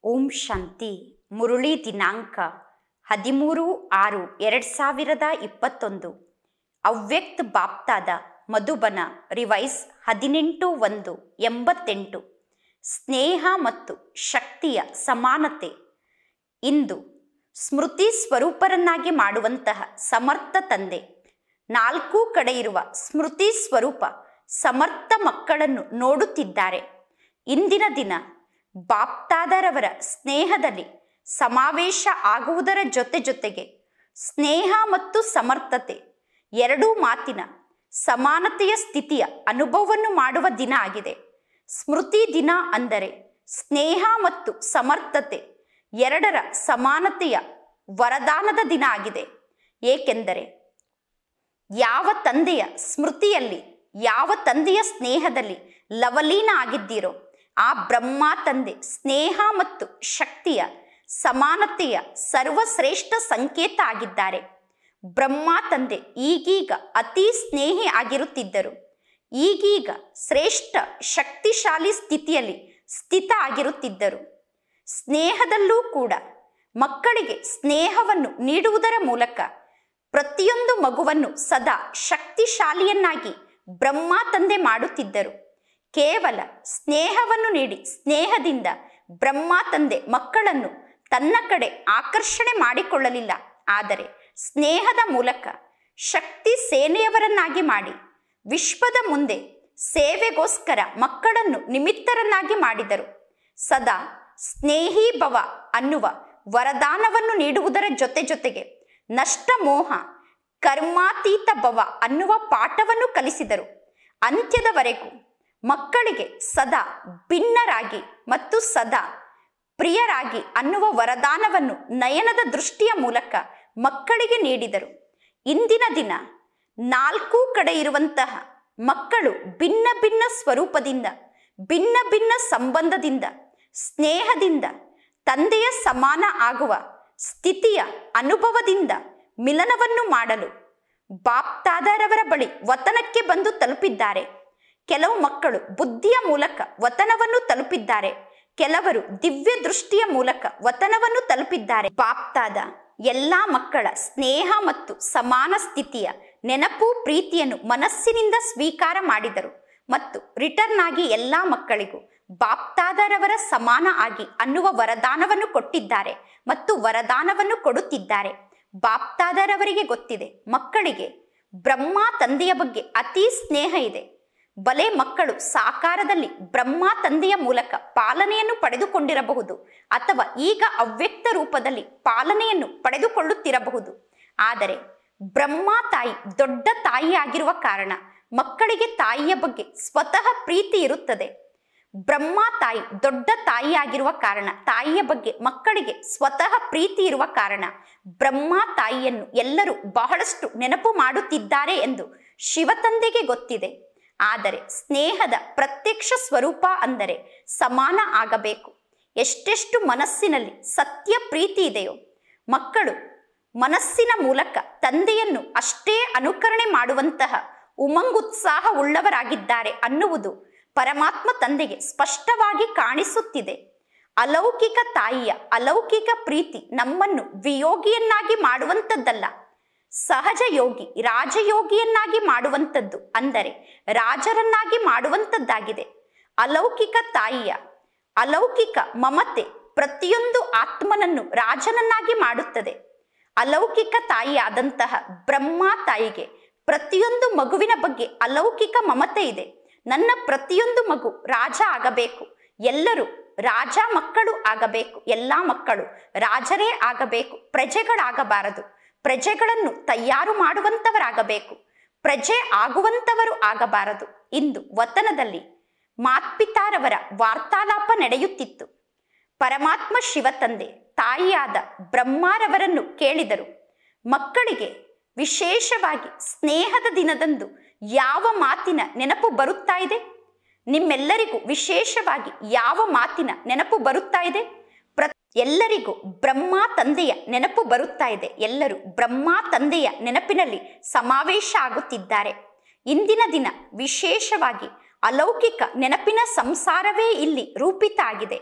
ಓಂ ಶಾಂತಿ ಮುರುಳಿ ದಿನಾಂಕ ಹದಿಮೂರು ಆರು ಎರಡು ಸಾವಿರದ ಇಪ್ಪತ್ತೊಂದು ಅವ್ಯಕ್ತ ಬಾಪ್ತಾದ ಮಧುಬನ ರಿವೈಸ್ ಹದಿನೆಂಟು ಒಂದು ಎಂಬತ್ತೆಂಟು ಸ್ನೇಹ ಮತ್ತು ಶಕ್ತಿಯ ಸಮಾನತೆ ಇಂದು ಸ್ಮೃತಿ ಸ್ವರೂಪರನ್ನಾಗಿ ಮಾಡುವಂತಹ ಸಮರ್ಥ ತಂದೆ ನಾಲ್ಕೂ ಕಡೆ ಇರುವ ಸ್ಮೃತಿ ಸ್ವರೂಪ ಸಮರ್ಥ ಮಕ್ಕಳನ್ನು ನೋಡುತ್ತಿದ್ದಾರೆ ಇಂದಿನ ದಿನ ಬಾಪ್ತಾದರವರ ಸ್ನೇಹದಲ್ಲಿ ಸಮಾವೇಶ ಆಗುವುದರ ಜೊತೆ ಜೊತೆಗೆ ಸ್ನೇಹ ಮತ್ತು ಸಮರ್ಥತೆ ಎರಡೂ ಮಾತಿನ ಸಮಾನತೆಯ ಸ್ಥಿತಿಯ ಅನುಭವವನ್ನು ಮಾಡುವ ದಿನ ಆಗಿದೆ ಸ್ಮೃತಿ ದಿನ ಅಂದರೆ ಸ್ನೇಹ ಮತ್ತು ಸಮರ್ಥತೆ ಎರಡರ ಸಮಾನತೆಯ ವರದಾನದ ದಿನ ಆಗಿದೆ ಏಕೆಂದರೆ ಯಾವ ತಂದೆಯ ಸ್ಮೃತಿಯಲ್ಲಿ ಯಾವ ತಂದೆಯ ಸ್ನೇಹದಲ್ಲಿ ಲವಲೀನ ಆಗಿದ್ದೀರೋ ಆ ಬ್ರಹ್ಮ ತಂದೆ ಸ್ನೇಹ ಮತ್ತು ಶಕ್ತಿಯ ಸಮಾನತೆಯ ಸರ್ವಶ್ರೇಷ್ಠ ಸಂಕೇತ ಆಗಿದ್ದಾರೆ ಬ್ರಹ್ಮ ತಂದೆ ಈಗೀಗ ಅತಿ ಸ್ನೇಹಿ ಆಗಿರುತ್ತಿದ್ದರು ಈಗೀಗ ಶ್ರೇಷ್ಠ ಶಕ್ತಿಶಾಲಿ ಸ್ಥಿತಿಯಲ್ಲಿ ಸ್ಥಿತ ಆಗಿರುತ್ತಿದ್ದರು ಸ್ನೇಹದಲ್ಲೂ ಕೂಡ ಮಕ್ಕಳಿಗೆ ಸ್ನೇಹವನ್ನು ನೀಡುವುದರ ಮೂಲಕ ಪ್ರತಿಯೊಂದು ಮಗುವನ್ನು ಸದಾ ಶಕ್ತಿಶಾಲಿಯನ್ನಾಗಿ ಬ್ರಹ್ಮ ತಂದೆ ಮಾಡುತ್ತಿದ್ದರು ಕೇವಲ ಸ್ನೇಹವನ್ನು ನೀಡಿ ಸ್ನೇಹದಿಂದ ಬ್ರಹ್ಮ ತಂದೆ ಮಕ್ಕಳನ್ನು ತನ್ನ ಕಡೆ ಆಕರ್ಷಣೆ ಮಾಡಿಕೊಳ್ಳಲಿಲ್ಲ ಆದರೆ ಸ್ನೇಹದ ಮೂಲಕ ಶಕ್ತಿ ಸೇನೆಯವರನ್ನಾಗಿ ಮಾಡಿ ವಿಶ್ವದ ಮುಂದೆ ಸೇವೆಗೋಸ್ಕರ ಮಕ್ಕಳನ್ನು ನಿಮಿತ್ತರನ್ನಾಗಿ ಮಾಡಿದರು ಸದಾ ಸ್ನೇಹಿ ಭವ ಅನ್ನುವ ವರದಾನವನ್ನು ನೀಡುವುದರ ಜೊತೆ ಜೊತೆಗೆ ನಷ್ಟ ಮೋಹ ಕರ್ಮಾತೀತ ಭವ ಅನ್ನುವ ಪಾಠವನ್ನು ಕಲಿಸಿದರು ಅಂತ್ಯದವರೆಗೂ ಮಕ್ಕಳಿಗೆ ಸದಾ ಭಿನ್ನರಾಗಿ ಮತ್ತು ಸದಾ ಪ್ರಿಯರಾಗಿ ಅನ್ನುವ ವರದಾನವನ್ನು ನಯನದ ದೃಷ್ಟಿಯ ಮೂಲಕ ಮಕ್ಕಳಿಗೆ ನೀಡಿದರು ಇಂದಿನ ದಿನ ನಾಲ್ಕೂ ಕಡೆ ಇರುವಂತಹ ಮಕ್ಕಳು ಭಿನ್ನ ಭಿನ್ನ ಸ್ವರೂಪದಿಂದ ಭಿನ್ನ ಭಿನ್ನ ಸಂಬಂಧದಿಂದ ಸ್ನೇಹದಿಂದ ತಂದೆಯ ಸಮಾನ ಆಗುವ ಸ್ಥಿತಿಯ ಅನುಭವದಿಂದ ಮಿಲನವನ್ನು ಮಾಡಲು ಬಾಪ್ತಾದರವರ ಬಳಿ ವತನಕ್ಕೆ ಬಂದು ತಲುಪಿದ್ದಾರೆ ಕೆಲವು ಮಕ್ಕಳು ಬುದ್ಧಿಯ ಮೂಲಕ ವತನವನ್ನು ತಲುಪಿದ್ದಾರೆ ಕೆಲವರು ದಿವ್ಯ ದೃಷ್ಟಿಯ ಮೂಲಕ ವತನವನ್ನು ತಲುಪಿದ್ದಾರೆ ಬಾಪ್ತಾದ ಎಲ್ಲಾ ಮಕ್ಕಳ ಸ್ನೇಹ ಮತ್ತು ಸಮಾನ ಸ್ಥಿತಿಯ ನೆನಪು ಪ್ರೀತಿಯನ್ನು ಮನಸ್ಸಿನಿಂದ ಸ್ವೀಕಾರ ಮಾಡಿದರು ಮತ್ತು ರಿಟರ್ನ್ ಆಗಿ ಎಲ್ಲಾ ಮಕ್ಕಳಿಗೂ ಬಾಪ್ತಾದರವರ ಸಮಾನ ಆಗಿ ಅನ್ನುವ ವರದಾನವನ್ನು ಕೊಟ್ಟಿದ್ದಾರೆ ಮತ್ತು ವರದಾನವನ್ನು ಕೊಡುತ್ತಿದ್ದಾರೆ ಬಾಪ್ತಾದರವರಿಗೆ ಗೊತ್ತಿದೆ ಮಕ್ಕಳಿಗೆ ಬ್ರಹ್ಮ ತಂದೆಯ ಬಗ್ಗೆ ಅತಿ ಸ್ನೇಹ ಇದೆ ಬಲೆ ಮಕ್ಕಳು ಸಾಕಾರದಲ್ಲಿ ಬ್ರಹ್ಮ ತಂದೆಯ ಮೂಲಕ ಪಾಲನೆಯನ್ನು ಪಡೆದುಕೊಂಡಿರಬಹುದು ಅಥವಾ ಈಗ ಅವ್ಯಕ್ತ ರೂಪದಲ್ಲಿ ಪಾಲನೆಯನ್ನು ಪಡೆದುಕೊಳ್ಳುತ್ತಿರಬಹುದು ಆದರೆ ಬ್ರಹ್ಮ ತಾಯಿ ದೊಡ್ಡ ತಾಯಿಯಾಗಿರುವ ಕಾರಣ ಮಕ್ಕಳಿಗೆ ತಾಯಿಯ ಬಗ್ಗೆ ಸ್ವತಃ ಪ್ರೀತಿ ಇರುತ್ತದೆ ಬ್ರಹ್ಮ ತಾಯಿ ದೊಡ್ಡ ತಾಯಿಯಾಗಿರುವ ಕಾರಣ ತಾಯಿಯ ಬಗ್ಗೆ ಮಕ್ಕಳಿಗೆ ಸ್ವತಃ ಪ್ರೀತಿ ಇರುವ ಕಾರಣ ಬ್ರಹ್ಮ ತಾಯಿಯನ್ನು ಎಲ್ಲರೂ ಬಹಳಷ್ಟು ನೆನಪು ಮಾಡುತ್ತಿದ್ದಾರೆ ಎಂದು ಶಿವತಂದೆಗೆ ಗೊತ್ತಿದೆ ಆದರೆ ಸ್ನೇಹದ ಪ್ರತ್ಯಕ್ಷ ಸ್ವರೂಪ ಅಂದರೆ ಸಮಾನ ಆಗಬೇಕು ಎಷ್ಟೆಷ್ಟು ಮನಸ್ಸಿನಲ್ಲಿ ಸತ್ಯ ಪ್ರೀತಿ ಇದೆಯೋ ಮಕ್ಕಳು ಮನಸ್ಸಿನ ಮೂಲಕ ತಂದೆಯನ್ನು ಅಷ್ಟೇ ಅನುಕರಣೆ ಮಾಡುವಂತಹ ಉಮಂಗುತ್ಸಾಹ ಉಳ್ಳವರಾಗಿದ್ದಾರೆ ಅನ್ನುವುದು ಪರಮಾತ್ಮ ತಂದೆಗೆ ಸ್ಪಷ್ಟವಾಗಿ ಕಾಣಿಸುತ್ತಿದೆ ಅಲೌಕಿಕ ತಾಯಿಯ ಅಲೌಕಿಕ ಪ್ರೀತಿ ನಮ್ಮನ್ನು ವಿಯೋಗಿಯನ್ನಾಗಿ ಮಾಡುವಂಥದ್ದಲ್ಲ ಸಹಜ ಯೋಗಿ ರಾಜಯೋಗಿಯನ್ನಾಗಿ ಮಾಡುವಂಥದ್ದು ಅಂದರೆ ರಾಜರನ್ನಾಗಿ ಮಾಡುವಂಥದ್ದಾಗಿದೆ ಅಲೌಕಿಕ ತಾಯಿಯ ಅಲೌಕಿಕ ಮಮತೆ ಪ್ರತಿಯೊಂದು ಆತ್ಮನನ್ನು ರಾಜನನ್ನಾಗಿ ಮಾಡುತ್ತದೆ ಅಲೌಕಿಕ ತಾಯಿಯಾದಂತಹ ಬ್ರಹ್ಮ ತಾಯಿಗೆ ಪ್ರತಿಯೊಂದು ಮಗುವಿನ ಬಗ್ಗೆ ಅಲೌಕಿಕ ಮಮತೆ ಇದೆ ನನ್ನ ಪ್ರತಿಯೊಂದು ಮಗು ರಾಜ ಆಗಬೇಕು ಎಲ್ಲರೂ ರಾಜ ಮಕ್ಕಳು ಆಗಬೇಕು ಎಲ್ಲ ಮಕ್ಕಳು ರಾಜರೇ ಆಗಬೇಕು ಪ್ರಜೆಗಳಾಗಬಾರದು ಪ್ರಜೆಗಳನ್ನು ತಯಾರು ಮಾಡುವಂತವರಾಗಬೇಕು ಪ್ರಜೆ ಆಗುವಂತವರು ಆಗಬಾರದು ಇಂದು ವತನದಲ್ಲಿ ಮಾತ್ಪಿತಾರವರ ವಾರ್ತಾಲಾಪ ನಡೆಯುತ್ತಿತ್ತು ಪರಮಾತ್ಮ ಶಿವತಂದೆ ತಾಯಿಯಾದ ಬ್ರಹ್ಮಾರವರನ್ನು ಕೇಳಿದರು ಮಕ್ಕಳಿಗೆ ವಿಶೇಷವಾಗಿ ಸ್ನೇಹದ ದಿನದಂದು ಯಾವ ಮಾತಿನ ನೆನಪು ಬರುತ್ತಾ ಇದೆ ನಿಮ್ಮೆಲ್ಲರಿಗೂ ವಿಶೇಷವಾಗಿ ಯಾವ ಮಾತಿನ ನೆನಪು ಬರುತ್ತಾ ಇದೆ ಪ್ರ ಎಲ್ಲರಿಗೂ ಬ್ರಹ್ಮ ತಂದೆಯ ನೆನಪು ಬರುತ್ತಾ ಇದೆ ಎಲ್ಲರೂ ಬ್ರಹ್ಮ ತಂದೆಯ ನೆನಪಿನಲ್ಲಿ ಸಮಾವೇಶ ಆಗುತ್ತಿದ್ದಾರೆ ಇಂದಿನ ದಿನ ವಿಶೇಷವಾಗಿ ಅಲೌಕಿಕ ನೆನಪಿನ ಸಂಸಾರವೇ ಇಲ್ಲಿ ರೂಪಿತ ಆಗಿದೆ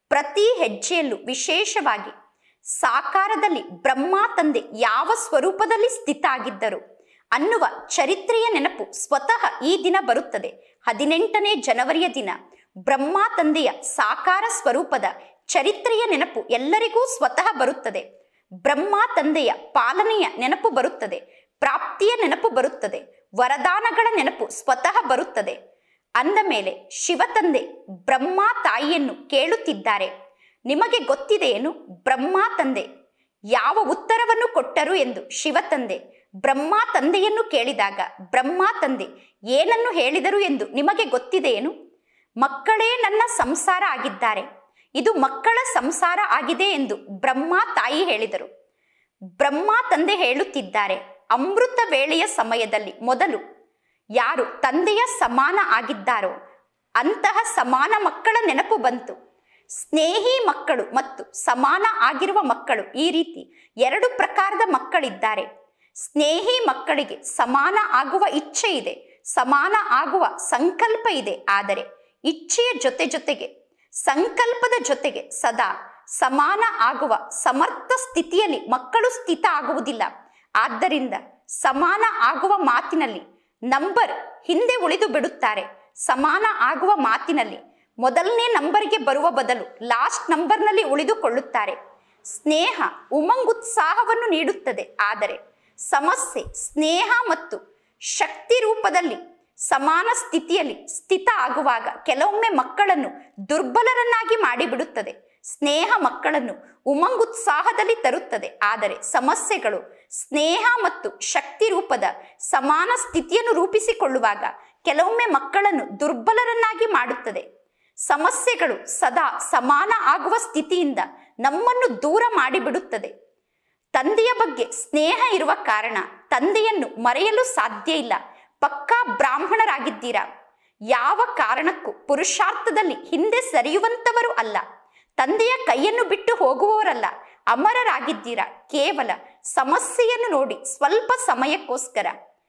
ಪ್ರತಿ ಹೆಜ್ಜೆಯಲ್ಲೂ ವಿಶೇಷವಾಗಿ ಸಾಕಾರದಲ್ಲಿ ಬ್ರಹ್ಮ ತಂದೆ ಯಾವ ಸ್ವರೂಪದಲ್ಲಿ ಸ್ಥಿತ ಆಗಿದ್ದರು ಅನ್ನುವ ಚರಿತ್ರೆಯ ನೆನಪು ಸ್ವತಃ ಈ ದಿನ ಬರುತ್ತದೆ ಹದಿನೆಂಟನೇ ಜನವರಿಯ ದಿನ ಬ್ರಹ್ಮ ತಂದೆಯ ಸಾಕಾರ ಸ್ವರೂಪದ ಚರಿತ್ರೆಯ ನೆನಪು ಎಲ್ಲರಿಗೂ ಸ್ವತಃ ಬರುತ್ತದೆ ಬ್ರಹ್ಮ ತಂದೆಯ ಪಾಲನೆಯ ನೆನಪು ಬರುತ್ತದೆ ಪ್ರಾಪ್ತಿಯ ನೆನಪು ಬರುತ್ತದೆ ವರದಾನಗಳ ನೆನಪು ಸ್ವತಃ ಬರುತ್ತದೆ ಅಂದ ಮೇಲೆ ಶಿವತಂದೆ ಬ್ರಹ್ಮ ತಾಯಿಯನ್ನು ಕೇಳುತ್ತಿದ್ದಾರೆ ನಿಮಗೆ ಗೊತ್ತಿದೆಯೇನು ಬ್ರಹ್ಮ ತಂದೆ ಯಾವ ಉತ್ತರವನ್ನು ಕೊಟ್ಟರು ಎಂದು ಶಿವತಂದೆ ಬ್ರಹ್ಮ ತಂದೆಯನ್ನು ಕೇಳಿದಾಗ ಬ್ರಹ್ಮ ತಂದೆ ಏನನ್ನು ಹೇಳಿದರು ಎಂದು ನಿಮಗೆ ಗೊತ್ತಿದೆಯೇನು ಮಕ್ಕಳೇ ನನ್ನ ಸಂಸಾರ ಆಗಿದ್ದಾರೆ ಇದು ಮಕ್ಕಳ ಸಂಸಾರ ಆಗಿದೆ ಎಂದು ಬ್ರಹ್ಮ ತಾಯಿ ಹೇಳಿದರು ಬ್ರಹ್ಮ ತಂದೆ ಹೇಳುತ್ತಿದ್ದಾರೆ ಅಮೃತ ವೇಳೆಯ ಸಮಯದಲ್ಲಿ ಮೊದಲು ಯಾರು ತಂದೆಯ ಸಮಾನ ಆಗಿದ್ದಾರೋ ಅಂತಹ ಸಮಾನ ಮಕ್ಕಳ ನೆನಪು ಬಂತು ಸ್ನೇಹಿ ಮಕ್ಕಳು ಮತ್ತು ಸಮಾನ ಆಗಿರುವ ಮಕ್ಕಳು ಈ ರೀತಿ ಎರಡು ಪ್ರಕಾರದ ಮಕ್ಕಳಿದ್ದಾರೆ ಸ್ನೇಹಿ ಮಕ್ಕಳಿಗೆ ಸಮಾನ ಆಗುವ ಇಚ್ಛೆ ಇದೆ ಸಮಾನ ಆಗುವ ಸಂಕಲ್ಪ ಇದೆ ಆದರೆ ಇಚ್ಛೆಯ ಜೊತೆ ಜೊತೆಗೆ ಸಂಕಲ್ಪದ ಜೊತೆಗೆ ಸದಾ ಸಮಾನ ಆಗುವ ಸಮರ್ಥ ಸ್ಥಿತಿಯಲ್ಲಿ ಮಕ್ಕಳು ಸ್ಥಿತ ಆಗುವುದಿಲ್ಲ ಆದ್ದರಿಂದ ಸಮಾನ ಆಗುವ ಮಾತಿನಲ್ಲಿ ನಂಬರ್ ಹಿಂದೆ ಉಳಿದು ಬಿಡುತ್ತಾರೆ ಸಮಾನ ಆಗುವ ಮಾತಿನಲ್ಲಿ ಮೊದಲನೇ ನಂಬರ್ಗೆ ಬರುವ ಬದಲು ಲಾಸ್ಟ್ ನಂಬರ್ನಲ್ಲಿ ಉಳಿದುಕೊಳ್ಳುತ್ತಾರೆ ಸ್ನೇಹ ಉಮಂಗುತ್ಸಾಹವನ್ನು ನೀಡುತ್ತದೆ ಆದರೆ ಸಮಸ್ಯೆ ಸ್ನೇಹ ಮತ್ತು ಶಕ್ತಿ ರೂಪದಲ್ಲಿ ಸಮಾನ ಸ್ಥಿತಿಯಲ್ಲಿ ಸ್ಥಿತ ಆಗುವಾಗ ಕೆಲವೊಮ್ಮೆ ಮಕ್ಕಳನ್ನು ದುರ್ಬಲರನ್ನಾಗಿ ಮಾಡಿಬಿಡುತ್ತದೆ ಸ್ನೇಹ ಮಕ್ಕಳನ್ನು ಉಮಂಗುತ್ಸಾಹದಲ್ಲಿ ತರುತ್ತದೆ ಆದರೆ ಸಮಸ್ಯೆಗಳು ಸ್ನೇಹ ಮತ್ತು ಶಕ್ತಿ ರೂಪದ ಸಮಾನ ಸ್ಥಿತಿಯನ್ನು ರೂಪಿಸಿಕೊಳ್ಳುವಾಗ ಕೆಲವೊಮ್ಮೆ ಮಕ್ಕಳನ್ನು ದುರ್ಬಲರನ್ನಾಗಿ ಮಾಡುತ್ತದೆ ಸಮಸ್ಯೆಗಳು ಸದಾ ಸಮಾನ ಆಗುವ ಸ್ಥಿತಿಯಿಂದ ನಮ್ಮನ್ನು ದೂರ ಮಾಡಿಬಿಡುತ್ತದೆ ತಂದೆಯ ಬಗ್ಗೆ ಸ್ನೇಹ ಇರುವ ಕಾರಣ ತಂದೆಯನ್ನು ಮರೆಯಲು ಸಾಧ್ಯ ಇಲ್ಲ ಪಕ್ಕಾ ಬ್ರಾಹ್ಮಣರಾಗಿದ್ದೀರಾ ಯಾವ ಕಾರಣಕ್ಕೂ ಪುರುಷಾರ್ಥದಲ್ಲಿ ಹಿಂದೆ ಸರಿಯುವಂತವರು ಅಲ್ಲ ತಂದೆಯ ಕೈಯನ್ನು ಬಿಟ್ಟು ಹೋಗುವವರಲ್ಲ ಅಮರರಾಗಿದ್ದೀರಾ ಕೇವಲ ಸಮಸ್ಯೆಯನ್ನು ನೋಡಿ ಸ್ವಲ್ಪ ಸಮಯಕ್ಕೋಸ್ಕರ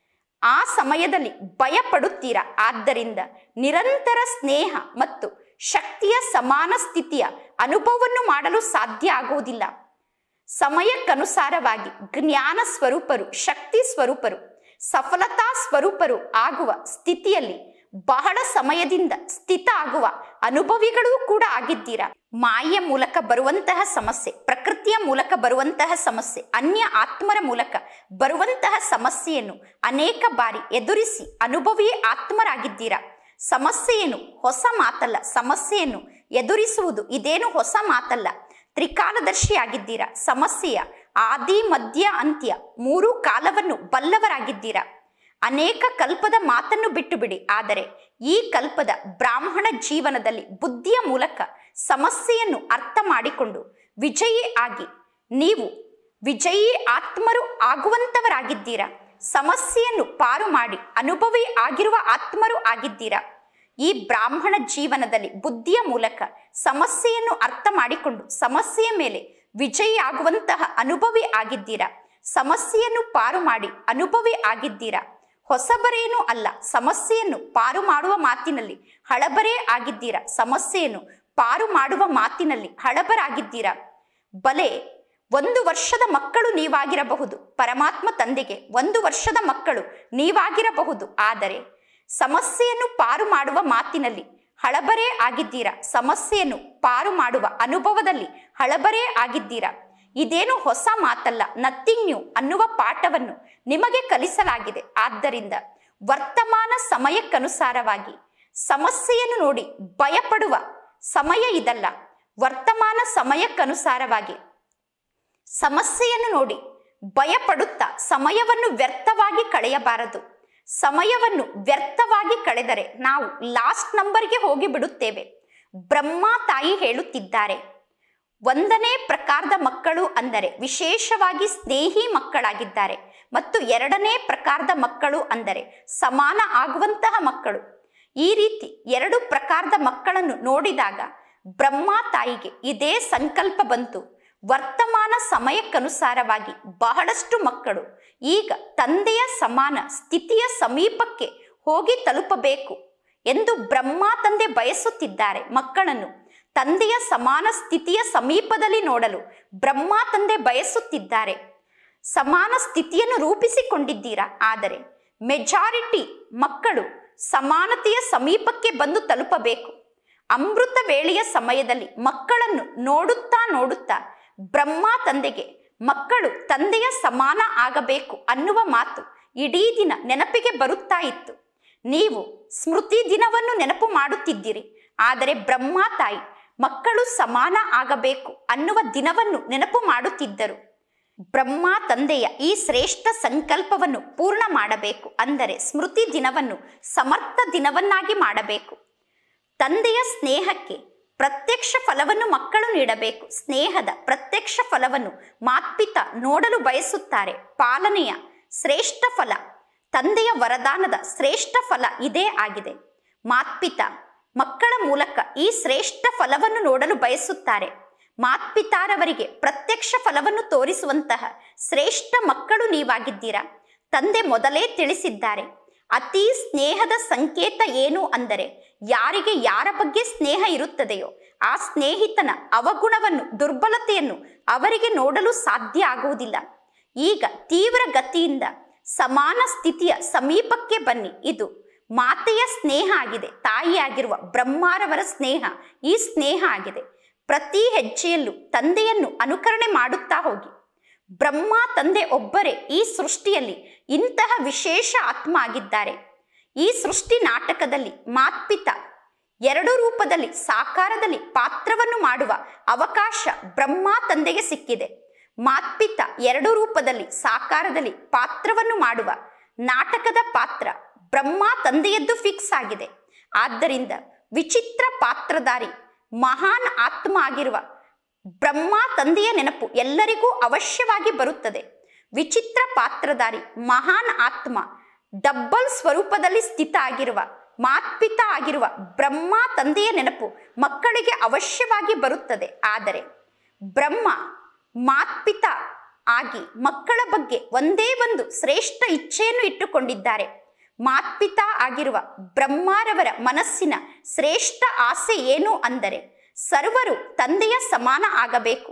ಆ ಸಮಯದಲ್ಲಿ ಭಯ ಪಡುತ್ತೀರಾ ಆದ್ದರಿಂದ ನಿರಂತರ ಸ್ನೇಹ ಮತ್ತು ಶಕ್ತಿಯ ಸಮಾನ ಸ್ಥಿತಿಯ ಅನುಭವವನ್ನು ಮಾಡಲು ಸಾಧ್ಯ ಆಗುವುದಿಲ್ಲ ಸಮಯಕ್ಕನುಸಾರವಾಗಿ ಜ್ಞಾನ ಸ್ವರೂಪರು ಶಕ್ತಿ ಸ್ವರೂಪರು ಸಫಲತಾ ಸ್ವರೂಪರು ಆಗುವ ಸ್ಥಿತಿಯಲ್ಲಿ ಬಹಳ ಸಮಯದಿಂದ ಸ್ಥಿತ ಆಗುವ ಅನುಭವಿಗಳೂ ಕೂಡ ಆಗಿದ್ದೀರಾ ಮಾಯೆಯ ಮೂಲಕ ಬರುವಂತಹ ಸಮಸ್ಯೆ ಪ್ರಕೃತಿಯ ಮೂಲಕ ಬರುವಂತಹ ಸಮಸ್ಯೆ ಅನ್ಯ ಆತ್ಮರ ಮೂಲಕ ಬರುವಂತಹ ಸಮಸ್ಯೆಯನ್ನು ಅನೇಕ ಬಾರಿ ಎದುರಿಸಿ ಅನುಭವಿಯೇ ಆತ್ಮರಾಗಿದ್ದೀರಾ ಸಮಸ್ಯೆಯನ್ನು ಹೊಸ ಮಾತಲ್ಲ ಸಮಸ್ಯೆಯನ್ನು ಎದುರಿಸುವುದು ಇದೇನು ಹೊಸ ಮಾತಲ್ಲ ತ್ರಿಕಾಲದರ್ಶಿಯಾಗಿದ್ದೀರಾ ಸಮಸ್ಯೆಯ ಆದಿ ಮಧ್ಯ ಅಂತ್ಯ ಮೂರು ಕಾಲವನ್ನು ಬಲ್ಲವರಾಗಿದ್ದೀರಾ ಅನೇಕ ಕಲ್ಪದ ಮಾತನ್ನು ಬಿಟ್ಟು ಬಿಡಿ ಆದರೆ ಈ ಕಲ್ಪದ ಬ್ರಾಹ್ಮಣ ಜೀವನದಲ್ಲಿ ಬುದ್ಧಿಯ ಮೂಲಕ ಸಮಸ್ಯೆಯನ್ನು ಅರ್ಥ ಮಾಡಿಕೊಂಡು ವಿಜಯಿ ಆಗಿ ನೀವು ವಿಜಯಿ ಆತ್ಮರು ಆಗುವಂತವರಾಗಿದ್ದೀರಾ ಸಮಸ್ಯೆಯನ್ನು ಪಾರು ಮಾಡಿ ಅನುಭವಿ ಆಗಿರುವ ಆತ್ಮರು ಆಗಿದ್ದೀರಾ ಈ ಬ್ರಾಹ್ಮಣ ಜೀವನದಲ್ಲಿ ಬುದ್ಧಿಯ ಮೂಲಕ ಸಮಸ್ಯೆಯನ್ನು ಅರ್ಥ ಮಾಡಿಕೊಂಡು ಸಮಸ್ಯೆಯ ಮೇಲೆ ವಿಜಯಿ ಆಗುವಂತಹ ಅನುಭವಿ ಆಗಿದ್ದೀರಾ ಸಮಸ್ಯೆಯನ್ನು ಪಾರು ಮಾಡಿ ಅನುಭವಿ ಆಗಿದ್ದೀರಾ ಹೊಸಬರೇನೂ ಅಲ್ಲ ಸಮಸ್ಯೆಯನ್ನು ಪಾರು ಮಾಡುವ ಮಾತಿನಲ್ಲಿ ಹಳಬರೇ ಆಗಿದ್ದೀರಾ ಸಮಸ್ಯೆಯನ್ನು ಪಾರು ಮಾಡುವ ಮಾತಿನಲ್ಲಿ ಹಳಬರಾಗಿದ್ದೀರಾ ಬಲೆ ಒಂದು ವರ್ಷದ ಮಕ್ಕಳು ನೀವಾಗಿರಬಹುದು ಪರಮಾತ್ಮ ತಂದೆಗೆ ಒಂದು ವರ್ಷದ ಮಕ್ಕಳು ನೀವಾಗಿರಬಹುದು ಆದರೆ ಸಮಸ್ಯೆಯನ್ನು ಪಾರು ಮಾಡುವ ಮಾತಿನಲ್ಲಿ ಹಳಬರೇ ಆಗಿದ್ದೀರಾ ಸಮಸ್ಯೆಯನ್ನು ಪಾರು ಮಾಡುವ ಅನುಭವದಲ್ಲಿ ಹಳಬರೇ ಆಗಿದ್ದೀರಾ ಇದೇನು ಹೊಸ ಮಾತಲ್ಲ ನಥಿಂಗ್ ನ್ಯೂ ಅನ್ನುವ ಪಾಠವನ್ನು ನಿಮಗೆ ಕಲಿಸಲಾಗಿದೆ ಆದ್ದರಿಂದ ವರ್ತಮಾನ ಸಮಯಕ್ಕನುಸಾರವಾಗಿ ಸಮಸ್ಯೆಯನ್ನು ನೋಡಿ ಭಯಪಡುವ ಸಮಯ ಇದಲ್ಲ ವರ್ತಮಾನ ಸಮಯಕ್ಕನುಸಾರವಾಗಿ ಸಮಸ್ಯೆಯನ್ನು ನೋಡಿ ಭಯಪಡುತ್ತಾ ಸಮಯವನ್ನು ವ್ಯರ್ಥವಾಗಿ ಕಳೆಯಬಾರದು ಸಮಯವನ್ನು ವ್ಯರ್ಥವಾಗಿ ಕಳೆದರೆ ನಾವು ಲಾಸ್ಟ್ ನಂಬರ್ಗೆ ಹೋಗಿ ಬಿಡುತ್ತೇವೆ ಬ್ರಹ್ಮ ತಾಯಿ ಹೇಳುತ್ತಿದ್ದಾರೆ ಒಂದನೇ ಪ್ರಕಾರದ ಮಕ್ಕಳು ಅಂದರೆ ವಿಶೇಷವಾಗಿ ಸ್ನೇಹಿ ಮಕ್ಕಳಾಗಿದ್ದಾರೆ ಮತ್ತು ಎರಡನೇ ಪ್ರಕಾರದ ಮಕ್ಕಳು ಅಂದರೆ ಸಮಾನ ಆಗುವಂತಹ ಮಕ್ಕಳು ಈ ರೀತಿ ಎರಡು ಪ್ರಕಾರದ ಮಕ್ಕಳನ್ನು ನೋಡಿದಾಗ ಬ್ರಹ್ಮ ತಾಯಿಗೆ ಇದೇ ಸಂಕಲ್ಪ ಬಂತು ವರ್ತಮಾನ ಸಮಯಕ್ಕನುಸಾರವಾಗಿ ಬಹಳಷ್ಟು ಮಕ್ಕಳು ಈಗ ತಂದೆಯ ಸಮಾನ ಸ್ಥಿತಿಯ ಸಮೀಪಕ್ಕೆ ಹೋಗಿ ತಲುಪಬೇಕು ಎಂದು ಬ್ರಹ್ಮ ತಂದೆ ಬಯಸುತ್ತಿದ್ದಾರೆ ಮಕ್ಕಳನ್ನು ತಂದೆಯ ಸಮಾನ ಸ್ಥಿತಿಯ ಸಮೀಪದಲ್ಲಿ ನೋಡಲು ಬ್ರಹ್ಮ ತಂದೆ ಬಯಸುತ್ತಿದ್ದಾರೆ ಸಮಾನ ಸ್ಥಿತಿಯನ್ನು ರೂಪಿಸಿಕೊಂಡಿದ್ದೀರಾ ಆದರೆ ಮೆಜಾರಿಟಿ ಮಕ್ಕಳು ಸಮಾನತೆಯ ಸಮೀಪಕ್ಕೆ ಬಂದು ತಲುಪಬೇಕು ಅಮೃತ ವೇಳೆಯ ಸಮಯದಲ್ಲಿ ಮಕ್ಕಳನ್ನು ನೋಡುತ್ತಾ ನೋಡುತ್ತಾ ಬ್ರಹ್ಮ ತಂದೆಗೆ ಮಕ್ಕಳು ತಂದೆಯ ಸಮಾನ ಆಗಬೇಕು ಅನ್ನುವ ಮಾತು ಇಡೀ ದಿನ ನೆನಪಿಗೆ ಬರುತ್ತಾ ಇತ್ತು ನೀವು ಸ್ಮೃತಿ ದಿನವನ್ನು ನೆನಪು ಮಾಡುತ್ತಿದ್ದೀರಿ ಆದರೆ ಬ್ರಹ್ಮ ತಾಯಿ ಮಕ್ಕಳು ಸಮಾನ ಆಗಬೇಕು ಅನ್ನುವ ದಿನವನ್ನು ನೆನಪು ಮಾಡುತ್ತಿದ್ದರು ಬ್ರಹ್ಮ ತಂದೆಯ ಈ ಶ್ರೇಷ್ಠ ಸಂಕಲ್ಪವನ್ನು ಪೂರ್ಣ ಮಾಡಬೇಕು ಅಂದರೆ ಸ್ಮೃತಿ ದಿನವನ್ನು ಸಮರ್ಥ ದಿನವನ್ನಾಗಿ ಮಾಡಬೇಕು ತಂದೆಯ ಸ್ನೇಹಕ್ಕೆ ಪ್ರತ್ಯಕ್ಷ ಫಲವನ್ನು ಮಕ್ಕಳು ನೀಡಬೇಕು ಸ್ನೇಹದ ಪ್ರತ್ಯಕ್ಷ ಫಲವನ್ನು ಮಾತ್ಪಿತ ನೋಡಲು ಬಯಸುತ್ತಾರೆ ಪಾಲನೆಯ ಶ್ರೇಷ್ಠ ಫಲ ತಂದೆಯ ವರದಾನದ ಶ್ರೇಷ್ಠ ಫಲ ಇದೇ ಆಗಿದೆ ಮಾತ್ಪಿತ ಮಕ್ಕಳ ಮೂಲಕ ಈ ಶ್ರೇಷ್ಠ ಫಲವನ್ನು ನೋಡಲು ಬಯಸುತ್ತಾರೆ ಮಾತ್ಪಿತಾರವರಿಗೆ ಪ್ರತ್ಯಕ್ಷ ಫಲವನ್ನು ತೋರಿಸುವಂತಹ ಶ್ರೇಷ್ಠ ಮಕ್ಕಳು ನೀವಾಗಿದ್ದೀರಾ ತಂದೆ ಮೊದಲೇ ತಿಳಿಸಿದ್ದಾರೆ ಅತಿ ಸ್ನೇಹದ ಸಂಕೇತ ಏನು ಅಂದರೆ ಯಾರಿಗೆ ಯಾರ ಬಗ್ಗೆ ಸ್ನೇಹ ಇರುತ್ತದೆಯೋ ಆ ಸ್ನೇಹಿತನ ಅವಗುಣವನ್ನು ದುರ್ಬಲತೆಯನ್ನು ಅವರಿಗೆ ನೋಡಲು ಸಾಧ್ಯ ಆಗುವುದಿಲ್ಲ ಈಗ ತೀವ್ರ ಗತಿಯಿಂದ ಸಮಾನ ಸ್ಥಿತಿಯ ಸಮೀಪಕ್ಕೆ ಬನ್ನಿ ಇದು ಮಾತೆಯ ಸ್ನೇಹ ಆಗಿದೆ ತಾಯಿಯಾಗಿರುವ ಬ್ರಹ್ಮಾರವರ ಸ್ನೇಹ ಈ ಸ್ನೇಹ ಆಗಿದೆ ಪ್ರತಿ ಹೆಜ್ಜೆಯಲ್ಲೂ ತಂದೆಯನ್ನು ಅನುಕರಣೆ ಮಾಡುತ್ತಾ ಹೋಗಿ ಬ್ರಹ್ಮ ತಂದೆ ಒಬ್ಬರೇ ಈ ಸೃಷ್ಟಿಯಲ್ಲಿ ಇಂತಹ ವಿಶೇಷ ಆತ್ಮ ಆಗಿದ್ದಾರೆ ಈ ಸೃಷ್ಟಿ ನಾಟಕದಲ್ಲಿ ಮಾತ್ಪಿತ ಎರಡು ರೂಪದಲ್ಲಿ ಸಾಕಾರದಲ್ಲಿ ಪಾತ್ರವನ್ನು ಮಾಡುವ ಅವಕಾಶ ಬ್ರಹ್ಮ ತಂದೆಗೆ ಸಿಕ್ಕಿದೆ ಮಾತ್ಪಿತ ಎರಡು ರೂಪದಲ್ಲಿ ಸಾಕಾರದಲ್ಲಿ ಪಾತ್ರವನ್ನು ಮಾಡುವ ನಾಟಕದ ಪಾತ್ರ ಬ್ರಹ್ಮ ತಂದೆಯದ್ದು ಫಿಕ್ಸ್ ಆಗಿದೆ ಆದ್ದರಿಂದ ವಿಚಿತ್ರ ಪಾತ್ರಧಾರಿ ಮಹಾನ್ ಆತ್ಮ ಆಗಿರುವ ಬ್ರಹ್ಮ ತಂದೆಯ ನೆನಪು ಎಲ್ಲರಿಗೂ ಅವಶ್ಯವಾಗಿ ಬರುತ್ತದೆ ವಿಚಿತ್ರ ಪಾತ್ರಧಾರಿ ಮಹಾನ್ ಆತ್ಮ ಡಬ್ಬಲ್ ಸ್ವರೂಪದಲ್ಲಿ ಸ್ಥಿತ ಆಗಿರುವ ಮಾತ್ಪಿತ ಆಗಿರುವ ಬ್ರಹ್ಮ ತಂದೆಯ ನೆನಪು ಮಕ್ಕಳಿಗೆ ಅವಶ್ಯವಾಗಿ ಬರುತ್ತದೆ ಆದರೆ ಬ್ರಹ್ಮ ಮಾತ್ಪಿತ ಆಗಿ ಮಕ್ಕಳ ಬಗ್ಗೆ ಒಂದೇ ಒಂದು ಶ್ರೇಷ್ಠ ಇಚ್ಛೆಯನ್ನು ಇಟ್ಟುಕೊಂಡಿದ್ದಾರೆ ಮಾತ್ಪಿತ ಆಗಿರುವ ಬ್ರಹ್ಮಾರವರ ಮನಸ್ಸಿನ ಶ್ರೇಷ್ಠ ಆಸೆ ಏನು ಅಂದರೆ ಸರ್ವರು ತಂದೆಯ ಸಮಾನ ಆಗಬೇಕು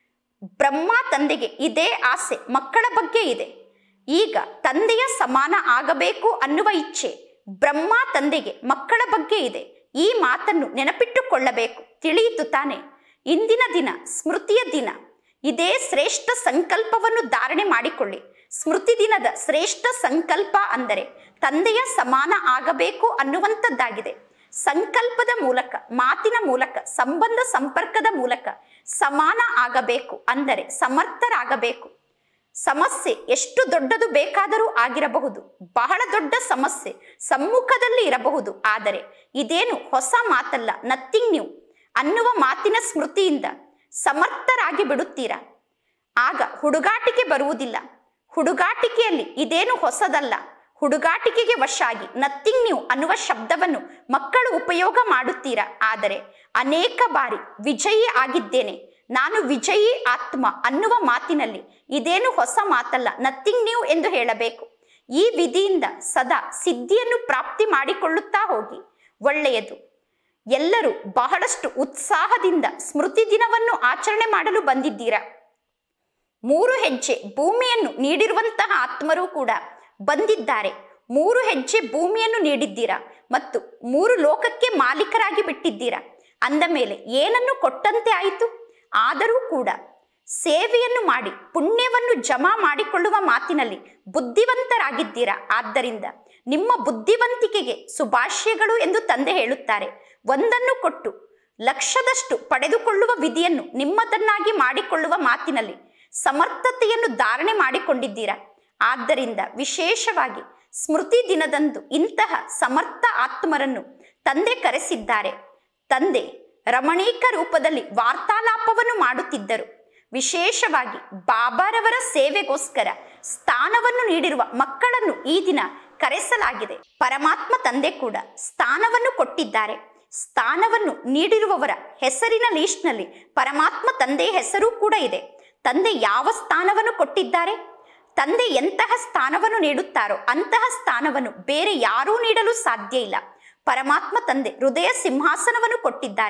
ಬ್ರಹ್ಮ ತಂದೆಗೆ ಇದೇ ಆಸೆ ಮಕ್ಕಳ ಬಗ್ಗೆ ಇದೆ ಈಗ ತಂದೆಯ ಸಮಾನ ಆಗಬೇಕು ಅನ್ನುವ ಇಚ್ಛೆ ಬ್ರಹ್ಮ ತಂದೆಗೆ ಮಕ್ಕಳ ಬಗ್ಗೆ ಇದೆ ಈ ಮಾತನ್ನು ನೆನಪಿಟ್ಟುಕೊಳ್ಳಬೇಕು ತಿಳಿಯಿತು ತಾನೆ ಇಂದಿನ ದಿನ ಸ್ಮೃತಿಯ ದಿನ ಇದೇ ಶ್ರೇಷ್ಠ ಸಂಕಲ್ಪವನ್ನು ಧಾರಣೆ ಮಾಡಿಕೊಳ್ಳಿ ಸ್ಮೃತಿ ದಿನದ ಶ್ರೇಷ್ಠ ಸಂಕಲ್ಪ ಅಂದರೆ ತಂದೆಯ ಸಮಾನ ಆಗಬೇಕು ಅನ್ನುವಂಥದ್ದಾಗಿದೆ ಸಂಕಲ್ಪದ ಮೂಲಕ ಮಾತಿನ ಮೂಲಕ ಸಂಬಂಧ ಸಂಪರ್ಕದ ಮೂಲಕ ಸಮಾನ ಆಗಬೇಕು ಅಂದರೆ ಸಮರ್ಥರಾಗಬೇಕು ಸಮಸ್ಯೆ ಎಷ್ಟು ದೊಡ್ಡದು ಬೇಕಾದರೂ ಆಗಿರಬಹುದು ಬಹಳ ದೊಡ್ಡ ಸಮಸ್ಯೆ ಸಮ್ಮುಖದಲ್ಲಿ ಇರಬಹುದು ಆದರೆ ಇದೇನು ಹೊಸ ಮಾತಲ್ಲ ನಥಿಂಗ್ ನ್ಯೂ ಅನ್ನುವ ಮಾತಿನ ಸ್ಮೃತಿಯಿಂದ ಸಮರ್ಥರಾಗಿ ಬಿಡುತ್ತೀರಾ ಆಗ ಹುಡುಗಾಟಿಕೆ ಬರುವುದಿಲ್ಲ ಹುಡುಗಾಟಿಕೆಯಲ್ಲಿ ಇದೇನು ಹೊಸದಲ್ಲ ಹುಡುಗಾಟಿಕೆಗೆ ವಶ ಆಗಿ ನಥಿಂಗ್ ನ್ಯೂ ಅನ್ನುವ ಶಬ್ದವನ್ನು ಮಕ್ಕಳು ಉಪಯೋಗ ಮಾಡುತ್ತೀರಾ ಆದರೆ ಅನೇಕ ಬಾರಿ ವಿಜಯಿ ಆಗಿದ್ದೇನೆ ನಾನು ವಿಜಯಿ ಆತ್ಮ ಅನ್ನುವ ಮಾತಿನಲ್ಲಿ ಇದೇನು ಹೊಸ ಮಾತಲ್ಲ ನಥಿಂಗ್ ನ್ಯೂ ಎಂದು ಹೇಳಬೇಕು ಈ ವಿಧಿಯಿಂದ ಸದಾ ಸಿದ್ಧಿಯನ್ನು ಪ್ರಾಪ್ತಿ ಮಾಡಿಕೊಳ್ಳುತ್ತಾ ಹೋಗಿ ಒಳ್ಳೆಯದು ಎಲ್ಲರೂ ಬಹಳಷ್ಟು ಉತ್ಸಾಹದಿಂದ ಸ್ಮೃತಿ ದಿನವನ್ನು ಆಚರಣೆ ಮಾಡಲು ಬಂದಿದ್ದೀರಾ ಮೂರು ಹೆಜ್ಜೆ ಭೂಮಿಯನ್ನು ನೀಡಿರುವಂತಹ ಆತ್ಮರು ಕೂಡ ಬಂದಿದ್ದಾರೆ ಮೂರು ಹೆಜ್ಜೆ ಭೂಮಿಯನ್ನು ನೀಡಿದ್ದೀರಾ ಮತ್ತು ಮೂರು ಲೋಕಕ್ಕೆ ಮಾಲೀಕರಾಗಿ ಬಿಟ್ಟಿದ್ದೀರಾ ಅಂದ ಮೇಲೆ ಏನನ್ನು ಕೊಟ್ಟಂತೆ ಆಯಿತು ಆದರೂ ಕೂಡ ಸೇವೆಯನ್ನು ಮಾಡಿ ಪುಣ್ಯವನ್ನು ಜಮಾ ಮಾಡಿಕೊಳ್ಳುವ ಮಾತಿನಲ್ಲಿ ಬುದ್ಧಿವಂತರಾಗಿದ್ದೀರಾ ಆದ್ದರಿಂದ ನಿಮ್ಮ ಬುದ್ಧಿವಂತಿಕೆಗೆ ಶುಭಾಶಯಗಳು ಎಂದು ತಂದೆ ಹೇಳುತ್ತಾರೆ ಒಂದನ್ನು ಕೊಟ್ಟು ಲಕ್ಷದಷ್ಟು ಪಡೆದುಕೊಳ್ಳುವ ವಿಧಿಯನ್ನು ನಿಮ್ಮದನ್ನಾಗಿ ಮಾಡಿಕೊಳ್ಳುವ ಮಾತಿನಲ್ಲಿ ಸಮರ್ಥತೆಯನ್ನು ಧಾರಣೆ ಮಾಡಿಕೊಂಡಿದ್ದೀರಾ ಆದ್ದರಿಂದ ವಿಶೇಷವಾಗಿ ಸ್ಮೃತಿ ದಿನದಂದು ಇಂತಹ ಸಮರ್ಥ ಆತ್ಮರನ್ನು ತಂದೆ ಕರೆಸಿದ್ದಾರೆ ತಂದೆ ರಮಣೀಕ ರೂಪದಲ್ಲಿ ವಾರ್ತಾಲಾಪವನ್ನು ಮಾಡುತ್ತಿದ್ದರು ವಿಶೇಷವಾಗಿ ಬಾಬಾರವರ ಸೇವೆಗೋಸ್ಕರ ಸ್ಥಾನವನ್ನು ನೀಡಿರುವ ಮಕ್ಕಳನ್ನು ಈ ದಿನ ಕರೆಸಲಾಗಿದೆ ಪರಮಾತ್ಮ ತಂದೆ ಕೂಡ ಸ್ಥಾನವನ್ನು ಕೊಟ್ಟಿದ್ದಾರೆ ಸ್ಥಾನವನ್ನು ನೀಡಿರುವವರ ಹೆಸರಿನ ಲೀಸ್ಟ್ನಲ್ಲಿ ಪರಮಾತ್ಮ ತಂದೆಯ ಹೆಸರು ಕೂಡ ಇದೆ ತಂದೆ ಯಾವ ಸ್ಥಾನವನ್ನು ಕೊಟ್ಟಿದ್ದಾರೆ ತಂದೆ ಎಂತಹ ಸ್ಥಾನವನ್ನು ನೀಡುತ್ತಾರೋ ಅಂತಹ ಸ್ಥಾನವನ್ನು ಬೇರೆ ಯಾರೂ ನೀಡಲು ಸಾಧ್ಯ ಇಲ್ಲ ಪರಮಾತ್ಮ ತಂದೆ ಹೃದಯ ಸಿಂಹಾಸನವನ್ನು ಕೊಟ್ಟಿದ್ದಾರೆ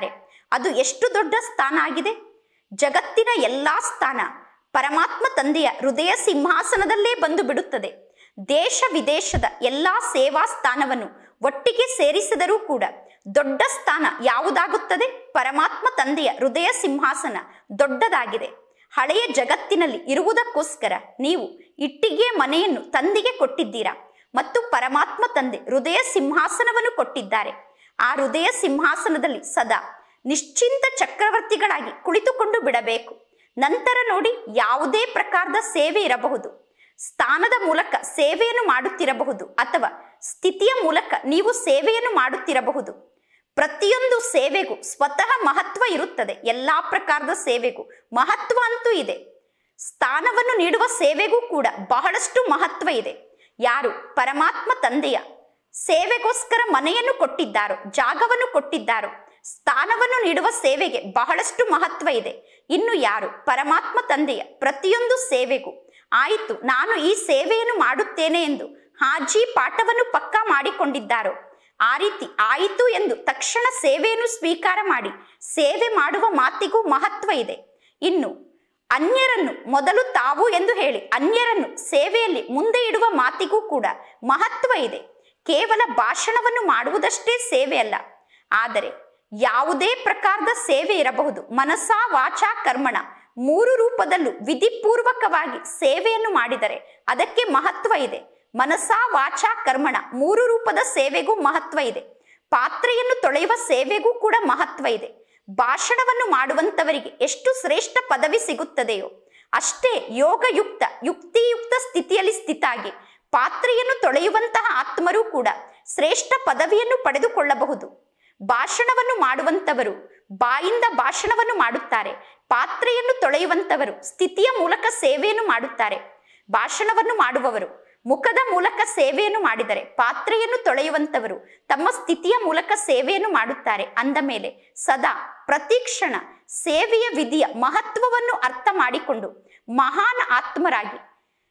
ಅದು ಎಷ್ಟು ದೊಡ್ಡ ಸ್ಥಾನ ಆಗಿದೆ ಜಗತ್ತಿನ ಎಲ್ಲಾ ಸ್ಥಾನ ಪರಮಾತ್ಮ ತಂದೆಯ ಹೃದಯ ಸಿಂಹಾಸನದಲ್ಲೇ ಬಂದು ಬಿಡುತ್ತದೆ ದೇಶ ವಿದೇಶದ ಎಲ್ಲಾ ಸೇವಾ ಸ್ಥಾನವನ್ನು ಒಟ್ಟಿಗೆ ಸೇರಿಸಿದರೂ ಕೂಡ ದೊಡ್ಡ ಸ್ಥಾನ ಯಾವುದಾಗುತ್ತದೆ ಪರಮಾತ್ಮ ತಂದೆಯ ಹೃದಯ ಸಿಂಹಾಸನ ದೊಡ್ಡದಾಗಿದೆ ಹಳೆಯ ಜಗತ್ತಿನಲ್ಲಿ ಇರುವುದಕ್ಕೋಸ್ಕರ ನೀವು ಇಟ್ಟಿಗೆ ಮನೆಯನ್ನು ತಂದೆಗೆ ಕೊಟ್ಟಿದ್ದೀರಾ ಮತ್ತು ಪರಮಾತ್ಮ ತಂದೆ ಹೃದಯ ಸಿಂಹಾಸನವನ್ನು ಕೊಟ್ಟಿದ್ದಾರೆ ಆ ಹೃದಯ ಸಿಂಹಾಸನದಲ್ಲಿ ಸದಾ ನಿಶ್ಚಿಂತ ಚಕ್ರವರ್ತಿಗಳಾಗಿ ಕುಳಿತುಕೊಂಡು ಬಿಡಬೇಕು ನಂತರ ನೋಡಿ ಯಾವುದೇ ಪ್ರಕಾರದ ಸೇವೆ ಇರಬಹುದು ಸ್ಥಾನದ ಮೂಲಕ ಸೇವೆಯನ್ನು ಮಾಡುತ್ತಿರಬಹುದು ಅಥವಾ ಸ್ಥಿತಿಯ ಮೂಲಕ ನೀವು ಸೇವೆಯನ್ನು ಮಾಡುತ್ತಿರಬಹುದು ಪ್ರತಿಯೊಂದು ಸೇವೆಗೂ ಸ್ವತಃ ಮಹತ್ವ ಇರುತ್ತದೆ ಎಲ್ಲಾ ಪ್ರಕಾರದ ಸೇವೆಗೂ ಮಹತ್ವ ಅಂತೂ ಇದೆ ಸ್ಥಾನವನ್ನು ನೀಡುವ ಸೇವೆಗೂ ಕೂಡ ಬಹಳಷ್ಟು ಮಹತ್ವ ಇದೆ ಯಾರು ಪರಮಾತ್ಮ ತಂದೆಯ ಸೇವೆಗೋಸ್ಕರ ಮನೆಯನ್ನು ಕೊಟ್ಟಿದ್ದಾರೋ ಜಾಗವನ್ನು ಕೊಟ್ಟಿದ್ದಾರೋ ಸ್ಥಾನವನ್ನು ನೀಡುವ ಸೇವೆಗೆ ಬಹಳಷ್ಟು ಮಹತ್ವ ಇದೆ ಇನ್ನು ಯಾರು ಪರಮಾತ್ಮ ತಂದೆಯ ಪ್ರತಿಯೊಂದು ಸೇವೆಗೂ ಆಯಿತು ನಾನು ಈ ಸೇವೆಯನ್ನು ಮಾಡುತ್ತೇನೆ ಎಂದು ಹಾಜಿ ಪಾಠವನ್ನು ಪಕ್ಕಾ ಮಾಡಿಕೊಂಡಿದ್ದಾರೋ ಆ ರೀತಿ ಆಯಿತು ಎಂದು ತಕ್ಷಣ ಸೇವೆಯನ್ನು ಸ್ವೀಕಾರ ಮಾಡಿ ಸೇವೆ ಮಾಡುವ ಮಾತಿಗೂ ಮಹತ್ವ ಇದೆ ಇನ್ನು ಅನ್ಯರನ್ನು ಮೊದಲು ತಾವು ಎಂದು ಹೇಳಿ ಅನ್ಯರನ್ನು ಸೇವೆಯಲ್ಲಿ ಮುಂದೆ ಇಡುವ ಮಾತಿಗೂ ಕೂಡ ಮಹತ್ವ ಇದೆ ಕೇವಲ ಭಾಷಣವನ್ನು ಮಾಡುವುದಷ್ಟೇ ಸೇವೆ ಅಲ್ಲ ಆದರೆ ಯಾವುದೇ ಪ್ರಕಾರದ ಸೇವೆ ಇರಬಹುದು ಮನಸ ವಾಚ ಕರ್ಮಣ ಮೂರು ರೂಪದಲ್ಲೂ ವಿಧಿಪೂರ್ವಕವಾಗಿ ಸೇವೆಯನ್ನು ಮಾಡಿದರೆ ಅದಕ್ಕೆ ಮಹತ್ವ ಇದೆ ಮನಸ ವಾಚ ಕರ್ಮಣ ಮೂರು ರೂಪದ ಸೇವೆಗೂ ಮಹತ್ವ ಇದೆ ಪಾತ್ರೆಯನ್ನು ತೊಳೆಯುವ ಸೇವೆಗೂ ಕೂಡ ಮಹತ್ವ ಇದೆ ಭಾಷಣವನ್ನು ಮಾಡುವಂತವರಿಗೆ ಎಷ್ಟು ಶ್ರೇಷ್ಠ ಪದವಿ ಸಿಗುತ್ತದೆಯೋ ಅಷ್ಟೇ ಯೋಗಯುಕ್ತ ಯುಕ್ತಿಯುಕ್ತ ಸ್ಥಿತಿಯಲ್ಲಿ ಸ್ಥಿತಾಗಿ ಪಾತ್ರೆಯನ್ನು ತೊಳೆಯುವಂತಹ ಆತ್ಮರೂ ಕೂಡ ಶ್ರೇಷ್ಠ ಪದವಿಯನ್ನು ಪಡೆದುಕೊಳ್ಳಬಹುದು ಭಾಷಣವನ್ನು ಮಾಡುವಂತವರು ಬಾಯಿಂದ ಭಾಷಣವನ್ನು ಮಾಡುತ್ತಾರೆ ಪಾತ್ರೆಯನ್ನು ತೊಳೆಯುವಂತವರು ಸ್ಥಿತಿಯ ಮೂಲಕ ಸೇವೆಯನ್ನು ಮಾಡುತ್ತಾರೆ ಭಾಷಣವನ್ನು ಮಾಡುವವರು ಮುಖದ ಮೂಲಕ ಸೇವೆಯನ್ನು ಮಾಡಿದರೆ ಪಾತ್ರೆಯನ್ನು ತೊಳೆಯುವಂತವರು ತಮ್ಮ ಸ್ಥಿತಿಯ ಮೂಲಕ ಸೇವೆಯನ್ನು ಮಾಡುತ್ತಾರೆ ಅಂದ ಮೇಲೆ ಸದಾ ಪ್ರತಿಕ್ಷಣ ಸೇವೆಯ ವಿಧಿಯ ಮಹತ್ವವನ್ನು ಅರ್ಥ ಮಾಡಿಕೊಂಡು ಮಹಾನ್ ಆತ್ಮರಾಗಿ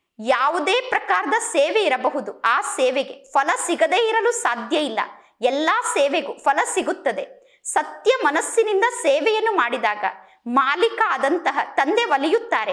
ಯಾವುದೇ ಪ್ರಕಾರದ ಸೇವೆ ಇರಬಹುದು ಆ ಸೇವೆಗೆ ಫಲ ಸಿಗದೇ ಇರಲು ಸಾಧ್ಯ ಇಲ್ಲ ಎಲ್ಲಾ ಸೇವೆಗೂ ಫಲ ಸಿಗುತ್ತದೆ ಸತ್ಯ ಮನಸ್ಸಿನಿಂದ ಸೇವೆಯನ್ನು ಮಾಡಿದಾಗ ಮಾಲೀಕ ಆದಂತಹ ತಂದೆ ಒಲಿಯುತ್ತಾರೆ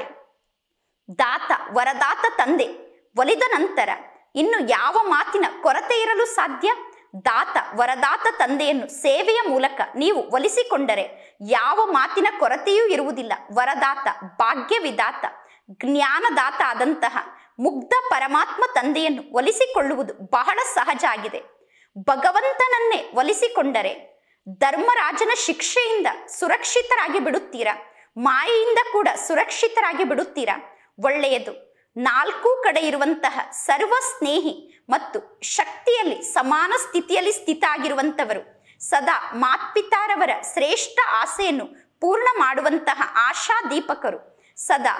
ದಾತ ವರದಾತ ತಂದೆ ಒಲಿದ ನಂತರ ಇನ್ನು ಯಾವ ಮಾತಿನ ಕೊರತೆ ಇರಲು ಸಾಧ್ಯ ದಾತ ವರದಾತ ತಂದೆಯನ್ನು ಸೇವೆಯ ಮೂಲಕ ನೀವು ಒಲಿಸಿಕೊಂಡರೆ ಯಾವ ಮಾತಿನ ಕೊರತೆಯೂ ಇರುವುದಿಲ್ಲ ವರದಾತ ಭಾಗ್ಯವಿದಾತ ಜ್ಞಾನದಾತ ಆದಂತಹ ಮುಗ್ಧ ಪರಮಾತ್ಮ ತಂದೆಯನ್ನು ಒಲಿಸಿಕೊಳ್ಳುವುದು ಬಹಳ ಸಹಜ ಆಗಿದೆ ಭಗವಂತನನ್ನೇ ಒಲಿಸಿಕೊಂಡರೆ ಧರ್ಮರಾಜನ ಶಿಕ್ಷೆಯಿಂದ ಸುರಕ್ಷಿತರಾಗಿ ಬಿಡುತ್ತೀರಾ ಮಾಯೆಯಿಂದ ಕೂಡ ಸುರಕ್ಷಿತರಾಗಿ ಬಿಡುತ್ತೀರಾ ಒಳ್ಳೆಯದು ನಾಲ್ಕು ಕಡೆ ಇರುವಂತಹ ಸರ್ವ ಸ್ನೇಹಿ ಮತ್ತು ಶಕ್ತಿಯಲ್ಲಿ ಸಮಾನ ಸ್ಥಿತಿಯಲ್ಲಿ ಸ್ಥಿತ ಆಗಿರುವಂತವರು ಸದಾ ಮಾತ್ಪಿತಾರವರ ಶ್ರೇಷ್ಠ ಆಸೆಯನ್ನು ಪೂರ್ಣ ಮಾಡುವಂತಹ ಆಶಾ ದೀಪಕರು ಸದಾ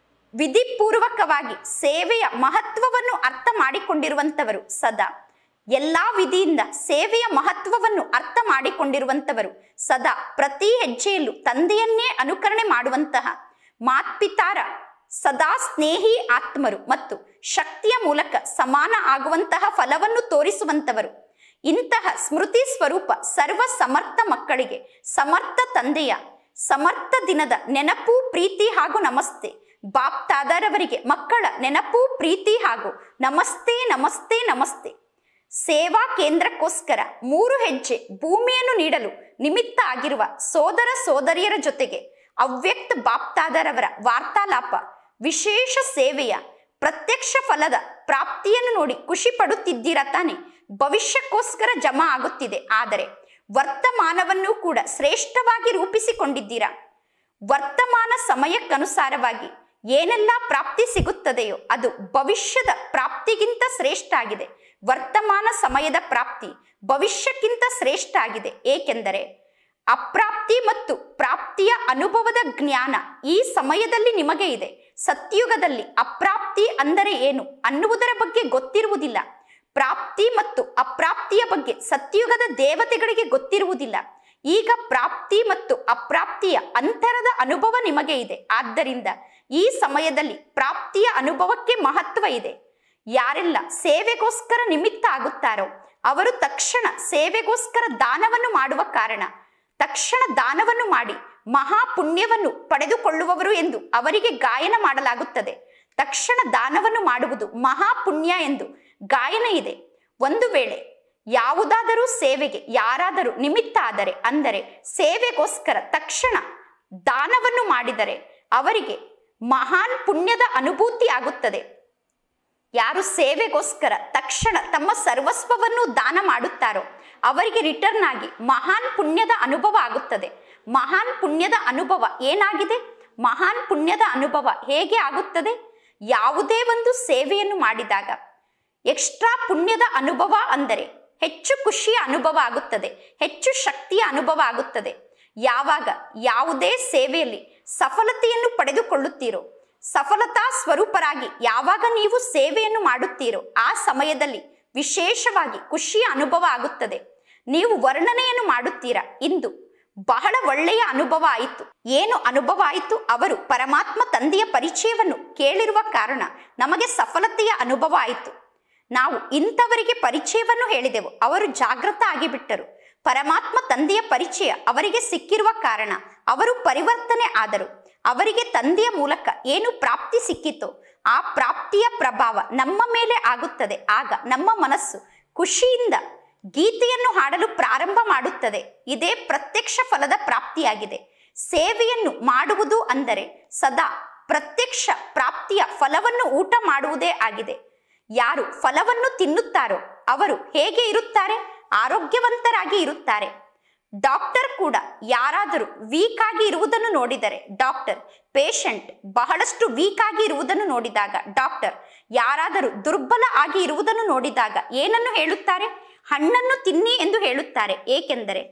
ವಿಧಿಪೂರ್ವಕವಾಗಿ ಸೇವೆಯ ಮಹತ್ವವನ್ನು ಅರ್ಥ ಮಾಡಿಕೊಂಡಿರುವಂತವರು ಸದಾ ಎಲ್ಲಾ ವಿಧಿಯಿಂದ ಸೇವೆಯ ಮಹತ್ವವನ್ನು ಅರ್ಥ ಮಾಡಿಕೊಂಡಿರುವಂತವರು ಸದಾ ಪ್ರತಿ ಹೆಜ್ಜೆಯಲ್ಲೂ ತಂದೆಯನ್ನೇ ಅನುಕರಣೆ ಮಾಡುವಂತಹ ಮಾತ್ಪಿತಾರ ಸದಾ ಸ್ನೇಹಿ ಆತ್ಮರು ಮತ್ತು ಶಕ್ತಿಯ ಮೂಲಕ ಸಮಾನ ಆಗುವಂತಹ ಫಲವನ್ನು ತೋರಿಸುವಂತವರು ಇಂತಹ ಸ್ಮೃತಿ ಸ್ವರೂಪ ಸರ್ವ ಸಮರ್ಥ ಮಕ್ಕಳಿಗೆ ಸಮರ್ಥ ತಂದೆಯ ಸಮರ್ಥ ದಿನದ ನೆನಪು ಪ್ರೀತಿ ಹಾಗೂ ನಮಸ್ತೆ ಬಾಪ್ತಾದರವರಿಗೆ ಮಕ್ಕಳ ನೆನಪು ಪ್ರೀತಿ ಹಾಗೂ ನಮಸ್ತೆ ನಮಸ್ತೆ ನಮಸ್ತೆ ಸೇವಾ ಕೇಂದ್ರಕ್ಕೋಸ್ಕರ ಮೂರು ಹೆಜ್ಜೆ ಭೂಮಿಯನ್ನು ನೀಡಲು ನಿಮಿತ್ತ ಆಗಿರುವ ಸೋದರ ಸೋದರಿಯರ ಜೊತೆಗೆ ಅವ್ಯಕ್ತ ಬಾಪ್ತಾದರವರ ವಾರ್ತಾಲಾಪ ವಿಶೇಷ ಸೇವೆಯ ಪ್ರತ್ಯಕ್ಷ ಫಲದ ಪ್ರಾಪ್ತಿಯನ್ನು ನೋಡಿ ಖುಷಿ ಪಡುತ್ತಿದ್ದೀರಾ ತಾನೆ ಭವಿಷ್ಯಕ್ಕೋಸ್ಕರ ಜಮಾ ಆಗುತ್ತಿದೆ ಆದರೆ ವರ್ತಮಾನವನ್ನು ಕೂಡ ಶ್ರೇಷ್ಠವಾಗಿ ರೂಪಿಸಿಕೊಂಡಿದ್ದೀರಾ ವರ್ತಮಾನ ಸಮಯಕ್ಕನುಸಾರವಾಗಿ ಏನೆಲ್ಲ ಪ್ರಾಪ್ತಿ ಸಿಗುತ್ತದೆಯೋ ಅದು ಭವಿಷ್ಯದ ಪ್ರಾಪ್ತಿಗಿಂತ ಶ್ರೇಷ್ಠ ಆಗಿದೆ ವರ್ತಮಾನ ಸಮಯದ ಪ್ರಾಪ್ತಿ ಭವಿಷ್ಯಕ್ಕಿಂತ ಶ್ರೇಷ್ಠ ಆಗಿದೆ ಏಕೆಂದರೆ ಅಪ್ರಾಪ್ತಿ ಮತ್ತು ಪ್ರಾಪ್ತಿಯ ಅನುಭವದ ಜ್ಞಾನ ಈ ಸಮಯದಲ್ಲಿ ನಿಮಗೆ ಇದೆ ಸತ್ಯುಗದಲ್ಲಿ ಅಪ್ರಾಪ್ತಿ ಅಂದರೆ ಏನು ಅನ್ನುವುದರ ಬಗ್ಗೆ ಗೊತ್ತಿರುವುದಿಲ್ಲ ಪ್ರಾಪ್ತಿ ಮತ್ತು ಅಪ್ರಾಪ್ತಿಯ ಬಗ್ಗೆ ಸತ್ಯುಗದ ದೇವತೆಗಳಿಗೆ ಗೊತ್ತಿರುವುದಿಲ್ಲ ಈಗ ಪ್ರಾಪ್ತಿ ಮತ್ತು ಅಪ್ರಾಪ್ತಿಯ ಅಂತರದ ಅನುಭವ ನಿಮಗೆ ಇದೆ ಆದ್ದರಿಂದ ಈ ಸಮಯದಲ್ಲಿ ಪ್ರಾಪ್ತಿಯ ಅನುಭವಕ್ಕೆ ಮಹತ್ವ ಇದೆ ಯಾರೆಲ್ಲ ಸೇವೆಗೋಸ್ಕರ ನಿಮಿತ್ತ ಆಗುತ್ತಾರೋ ಅವರು ತಕ್ಷಣ ಸೇವೆಗೋಸ್ಕರ ದಾನವನ್ನು ಮಾಡುವ ಕಾರಣ ತಕ್ಷಣ ದಾನವನ್ನು ಮಾಡಿ ಮಹಾ ಪುಣ್ಯವನ್ನು ಪಡೆದುಕೊಳ್ಳುವವರು ಎಂದು ಅವರಿಗೆ ಗಾಯನ ಮಾಡಲಾಗುತ್ತದೆ ತಕ್ಷಣ ದಾನವನ್ನು ಮಾಡುವುದು ಮಹಾ ಪುಣ್ಯ ಎಂದು ಗಾಯನ ಇದೆ ಒಂದು ವೇಳೆ ಯಾವುದಾದರೂ ಸೇವೆಗೆ ಯಾರಾದರೂ ನಿಮಿತ್ತ ಆದರೆ ಅಂದರೆ ಸೇವೆಗೋಸ್ಕರ ತಕ್ಷಣ ದಾನವನ್ನು ಮಾಡಿದರೆ ಅವರಿಗೆ ಮಹಾನ್ ಪುಣ್ಯದ ಅನುಭೂತಿ ಆಗುತ್ತದೆ ಯಾರು ಸೇವೆಗೋಸ್ಕರ ತಕ್ಷಣ ತಮ್ಮ ಸರ್ವಸ್ವವನ್ನು ದಾನ ಮಾಡುತ್ತಾರೋ ಅವರಿಗೆ ರಿಟರ್ನ್ ಆಗಿ ಮಹಾನ್ ಪುಣ್ಯದ ಅನುಭವ ಆಗುತ್ತದೆ ಮಹಾನ್ ಪುಣ್ಯದ ಅನುಭವ ಏನಾಗಿದೆ ಮಹಾನ್ ಪುಣ್ಯದ ಅನುಭವ ಹೇಗೆ ಆಗುತ್ತದೆ ಯಾವುದೇ ಒಂದು ಸೇವೆಯನ್ನು ಮಾಡಿದಾಗ ಎಕ್ಸ್ಟ್ರಾ ಪುಣ್ಯದ ಅನುಭವ ಅಂದರೆ ಹೆಚ್ಚು ಖುಷಿಯ ಅನುಭವ ಆಗುತ್ತದೆ ಹೆಚ್ಚು ಶಕ್ತಿಯ ಅನುಭವ ಆಗುತ್ತದೆ ಯಾವಾಗ ಯಾವುದೇ ಸೇವೆಯಲ್ಲಿ ಸಫಲತೆಯನ್ನು ಪಡೆದುಕೊಳ್ಳುತ್ತೀರೋ ಸಫಲತಾ ಸ್ವರೂಪರಾಗಿ ಯಾವಾಗ ನೀವು ಸೇವೆಯನ್ನು ಮಾಡುತ್ತೀರೋ ಆ ಸಮಯದಲ್ಲಿ ವಿಶೇಷವಾಗಿ ಖುಷಿಯ ಅನುಭವ ಆಗುತ್ತದೆ ನೀವು ವರ್ಣನೆಯನ್ನು ಮಾಡುತ್ತೀರಾ ಇಂದು ಬಹಳ ಒಳ್ಳೆಯ ಅನುಭವ ಆಯಿತು ಏನು ಅನುಭವ ಆಯಿತು ಅವರು ಪರಮಾತ್ಮ ತಂದೆಯ ಪರಿಚಯವನ್ನು ಕೇಳಿರುವ ಕಾರಣ ನಮಗೆ ಸಫಲತೆಯ ಅನುಭವ ಆಯಿತು ನಾವು ಇಂಥವರಿಗೆ ಪರಿಚಯವನ್ನು ಹೇಳಿದೆವು ಅವರು ಜಾಗೃತ ಆಗಿಬಿಟ್ಟರು ಪರಮಾತ್ಮ ತಂದೆಯ ಪರಿಚಯ ಅವರಿಗೆ ಸಿಕ್ಕಿರುವ ಕಾರಣ ಅವರು ಪರಿವರ್ತನೆ ಆದರು ಅವರಿಗೆ ತಂದೆಯ ಮೂಲಕ ಏನು ಪ್ರಾಪ್ತಿ ಸಿಕ್ಕಿತೋ ಆ ಪ್ರಾಪ್ತಿಯ ಪ್ರಭಾವ ನಮ್ಮ ಮೇಲೆ ಆಗುತ್ತದೆ ಆಗ ನಮ್ಮ ಮನಸ್ಸು ಖುಷಿಯಿಂದ ಗೀತೆಯನ್ನು ಹಾಡಲು ಪ್ರಾರಂಭ ಮಾಡುತ್ತದೆ ಇದೇ ಪ್ರತ್ಯಕ್ಷ ಫಲದ ಪ್ರಾಪ್ತಿಯಾಗಿದೆ ಸೇವೆಯನ್ನು ಮಾಡುವುದು ಅಂದರೆ ಸದಾ ಪ್ರತ್ಯಕ್ಷ ಪ್ರಾಪ್ತಿಯ ಫಲವನ್ನು ಊಟ ಮಾಡುವುದೇ ಆಗಿದೆ ಯಾರು ಫಲವನ್ನು ತಿನ್ನುತ್ತಾರೋ ಅವರು ಹೇಗೆ ಇರುತ್ತಾರೆ ಆರೋಗ್ಯವಂತರಾಗಿ ಇರುತ್ತಾರೆ ಡಾಕ್ಟರ್ ಕೂಡ ಯಾರಾದರೂ ವೀಕ್ ಆಗಿ ಇರುವುದನ್ನು ನೋಡಿದರೆ ಡಾಕ್ಟರ್ ಪೇಷಂಟ್ ಬಹಳಷ್ಟು ವೀಕ್ ಆಗಿ ಇರುವುದನ್ನು ನೋಡಿದಾಗ ಡಾಕ್ಟರ್ ಯಾರಾದರೂ ದುರ್ಬಲ ಆಗಿ ಇರುವುದನ್ನು ನೋಡಿದಾಗ ಏನನ್ನು ಹೇಳುತ್ತಾರೆ ಹಣ್ಣನ್ನು ತಿನ್ನಿ ಎಂದು ಹೇಳುತ್ತಾರೆ ಏಕೆಂದರೆ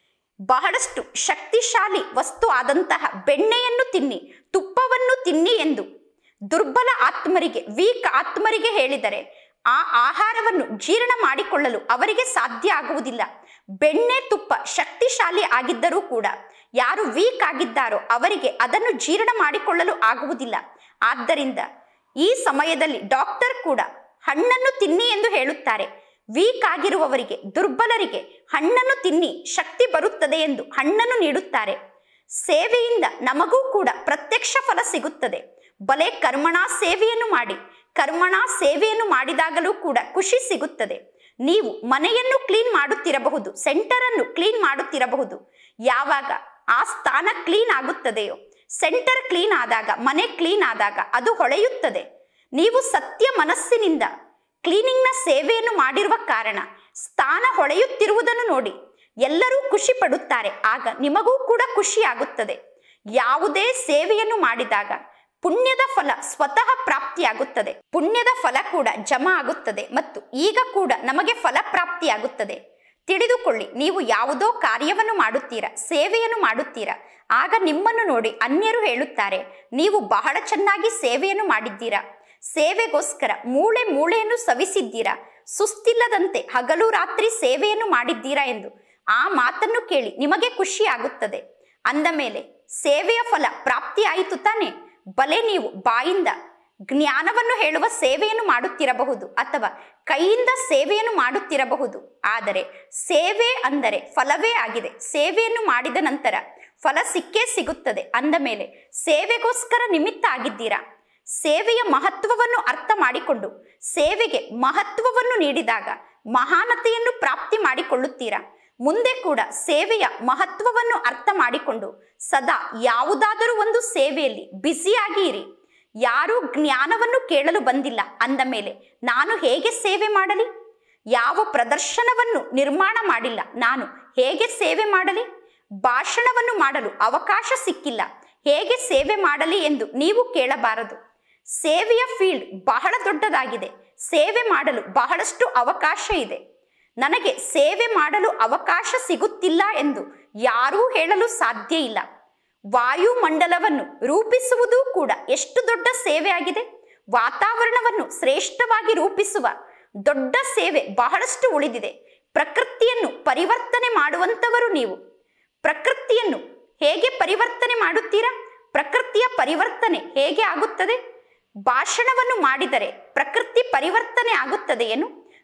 ಬಹಳಷ್ಟು ಶಕ್ತಿಶಾಲಿ ವಸ್ತು ಆದಂತಹ ಬೆಣ್ಣೆಯನ್ನು ತಿನ್ನಿ ತುಪ್ಪವನ್ನು ತಿನ್ನಿ ಎಂದು ದುರ್ಬಲ ಆತ್ಮರಿಗೆ ವೀಕ್ ಆತ್ಮರಿಗೆ ಹೇಳಿದರೆ ಆ ಆಹಾರವನ್ನು ಜೀರ್ಣ ಮಾಡಿಕೊಳ್ಳಲು ಅವರಿಗೆ ಸಾಧ್ಯ ಆಗುವುದಿಲ್ಲ ಬೆಣ್ಣೆ ತುಪ್ಪ ಶಕ್ತಿಶಾಲಿ ಆಗಿದ್ದರೂ ಕೂಡ ಯಾರು ವೀಕ್ ಆಗಿದ್ದಾರೋ ಅವರಿಗೆ ಅದನ್ನು ಜೀರ್ಣ ಮಾಡಿಕೊಳ್ಳಲು ಆಗುವುದಿಲ್ಲ ಆದ್ದರಿಂದ ಈ ಸಮಯದಲ್ಲಿ ಡಾಕ್ಟರ್ ಕೂಡ ಹಣ್ಣನ್ನು ತಿನ್ನಿ ಎಂದು ಹೇಳುತ್ತಾರೆ ವೀಕ್ ಆಗಿರುವವರಿಗೆ ದುರ್ಬಲರಿಗೆ ಹಣ್ಣನ್ನು ತಿನ್ನಿ ಶಕ್ತಿ ಬರುತ್ತದೆ ಎಂದು ಹಣ್ಣನ್ನು ನೀಡುತ್ತಾರೆ ಸೇವೆಯಿಂದ ನಮಗೂ ಕೂಡ ಪ್ರತ್ಯಕ್ಷ ಫಲ ಸಿಗುತ್ತದೆ ಬಲೆ ಕರ್ಮಣ ಸೇವೆಯನ್ನು ಮಾಡಿ ಕರ್ಮಣ ಸೇವೆಯನ್ನು ಮಾಡಿದಾಗಲೂ ಕೂಡ ಖುಷಿ ಸಿಗುತ್ತದೆ ನೀವು ಮನೆಯನ್ನು ಕ್ಲೀನ್ ಮಾಡುತ್ತಿರಬಹುದು ಸೆಂಟರ್ ಅನ್ನು ಕ್ಲೀನ್ ಮಾಡುತ್ತಿರಬಹುದು ಯಾವಾಗ ಆ ಸ್ಥಾನ ಕ್ಲೀನ್ ಆಗುತ್ತದೆಯೋ ಸೆಂಟರ್ ಕ್ಲೀನ್ ಆದಾಗ ಮನೆ ಕ್ಲೀನ್ ಆದಾಗ ಅದು ಹೊಳೆಯುತ್ತದೆ ನೀವು ಸತ್ಯ ಮನಸ್ಸಿನಿಂದ ಕ್ಲೀನಿಂಗ್ನ ಸೇವೆಯನ್ನು ಮಾಡಿರುವ ಕಾರಣ ಸ್ಥಾನ ಹೊಳೆಯುತ್ತಿರುವುದನ್ನು ನೋಡಿ ಎಲ್ಲರೂ ಖುಷಿ ಪಡುತ್ತಾರೆ ಆಗ ನಿಮಗೂ ಕೂಡ ಖುಷಿ ಆಗುತ್ತದೆ ಯಾವುದೇ ಸೇವೆಯನ್ನು ಮಾಡಿದಾಗ ಪುಣ್ಯದ ಫಲ ಸ್ವತಃ ಪ್ರಾಪ್ತಿಯಾಗುತ್ತದೆ ಪುಣ್ಯದ ಫಲ ಕೂಡ ಜಮಾ ಆಗುತ್ತದೆ ಮತ್ತು ಈಗ ಕೂಡ ನಮಗೆ ಫಲ ಪ್ರಾಪ್ತಿಯಾಗುತ್ತದೆ ತಿಳಿದುಕೊಳ್ಳಿ ನೀವು ಯಾವುದೋ ಕಾರ್ಯವನ್ನು ಮಾಡುತ್ತೀರಾ ಸೇವೆಯನ್ನು ಮಾಡುತ್ತೀರಾ ಆಗ ನಿಮ್ಮನ್ನು ನೋಡಿ ಅನ್ಯರು ಹೇಳುತ್ತಾರೆ ನೀವು ಬಹಳ ಚೆನ್ನಾಗಿ ಸೇವೆಯನ್ನು ಮಾಡಿದ್ದೀರಾ ಸೇವೆಗೋಸ್ಕರ ಮೂಳೆ ಮೂಳೆಯನ್ನು ಸವಿಸಿದ್ದೀರಾ ಸುಸ್ತಿಲ್ಲದಂತೆ ಹಗಲು ರಾತ್ರಿ ಸೇವೆಯನ್ನು ಮಾಡಿದ್ದೀರಾ ಎಂದು ಆ ಮಾತನ್ನು ಕೇಳಿ ನಿಮಗೆ ಖುಷಿ ಆಗುತ್ತದೆ ಅಂದ ಮೇಲೆ ಸೇವೆಯ ಫಲ ಪ್ರಾಪ್ತಿಯಾಯಿತು ತಾನೆ ಬಲೆ ನೀವು ಬಾಯಿಂದ ಜ್ಞಾನವನ್ನು ಹೇಳುವ ಸೇವೆಯನ್ನು ಮಾಡುತ್ತಿರಬಹುದು ಅಥವಾ ಕೈಯಿಂದ ಸೇವೆಯನ್ನು ಮಾಡುತ್ತಿರಬಹುದು ಆದರೆ ಸೇವೆ ಅಂದರೆ ಫಲವೇ ಆಗಿದೆ ಸೇವೆಯನ್ನು ಮಾಡಿದ ನಂತರ ಫಲ ಸಿಕ್ಕೇ ಸಿಗುತ್ತದೆ ಅಂದ ಮೇಲೆ ಸೇವೆಗೋಸ್ಕರ ನಿಮಿತ್ತ ಆಗಿದ್ದೀರಾ ಸೇವೆಯ ಮಹತ್ವವನ್ನು ಅರ್ಥ ಮಾಡಿಕೊಂಡು ಸೇವೆಗೆ ಮಹತ್ವವನ್ನು ನೀಡಿದಾಗ ಮಹಾನತೆಯನ್ನು ಪ್ರಾಪ್ತಿ ಮಾಡಿಕೊಳ್ಳುತ್ತೀರಾ ಮುಂದೆ ಕೂಡ ಸೇವೆಯ ಮಹತ್ವವನ್ನು ಅರ್ಥ ಮಾಡಿಕೊಂಡು ಸದಾ ಯಾವುದಾದರೂ ಒಂದು ಸೇವೆಯಲ್ಲಿ ಬ್ಯುಸಿಯಾಗಿ ಇರಿ ಯಾರೂ ಜ್ಞಾನವನ್ನು ಕೇಳಲು ಬಂದಿಲ್ಲ ಅಂದ ಮೇಲೆ ನಾನು ಹೇಗೆ ಸೇವೆ ಮಾಡಲಿ ಯಾವ ಪ್ರದರ್ಶನವನ್ನು ನಿರ್ಮಾಣ ಮಾಡಿಲ್ಲ ನಾನು ಹೇಗೆ ಸೇವೆ ಮಾಡಲಿ ಭಾಷಣವನ್ನು ಮಾಡಲು ಅವಕಾಶ ಸಿಕ್ಕಿಲ್ಲ ಹೇಗೆ ಸೇವೆ ಮಾಡಲಿ ಎಂದು ನೀವು ಕೇಳಬಾರದು ಸೇವೆಯ ಫೀಲ್ಡ್ ಬಹಳ ದೊಡ್ಡದಾಗಿದೆ ಸೇವೆ ಮಾಡಲು ಬಹಳಷ್ಟು ಅವಕಾಶ ಇದೆ ನನಗೆ ಸೇವೆ ಮಾಡಲು ಅವಕಾಶ ಸಿಗುತ್ತಿಲ್ಲ ಎಂದು ಯಾರೂ ಹೇಳಲು ಸಾಧ್ಯ ಇಲ್ಲ ವಾಯುಮಂಡಲವನ್ನು ರೂಪಿಸುವುದೂ ಕೂಡ ಎಷ್ಟು ದೊಡ್ಡ ಸೇವೆ ಆಗಿದೆ ವಾತಾವರಣವನ್ನು ಶ್ರೇಷ್ಠವಾಗಿ ರೂಪಿಸುವ ದೊಡ್ಡ ಸೇವೆ ಬಹಳಷ್ಟು ಉಳಿದಿದೆ ಪ್ರಕೃತಿಯನ್ನು ಪರಿವರ್ತನೆ ಮಾಡುವಂತವರು ನೀವು ಪ್ರಕೃತಿಯನ್ನು ಹೇಗೆ ಪರಿವರ್ತನೆ ಮಾಡುತ್ತೀರಾ ಪ್ರಕೃತಿಯ ಪರಿವರ್ತನೆ ಹೇಗೆ ಆಗುತ್ತದೆ ಭಾಷಣವನ್ನು ಮಾಡಿದರೆ ಪ್ರಕೃತಿ ಪರಿವರ್ತನೆ ಆಗುತ್ತದೆ ಏನು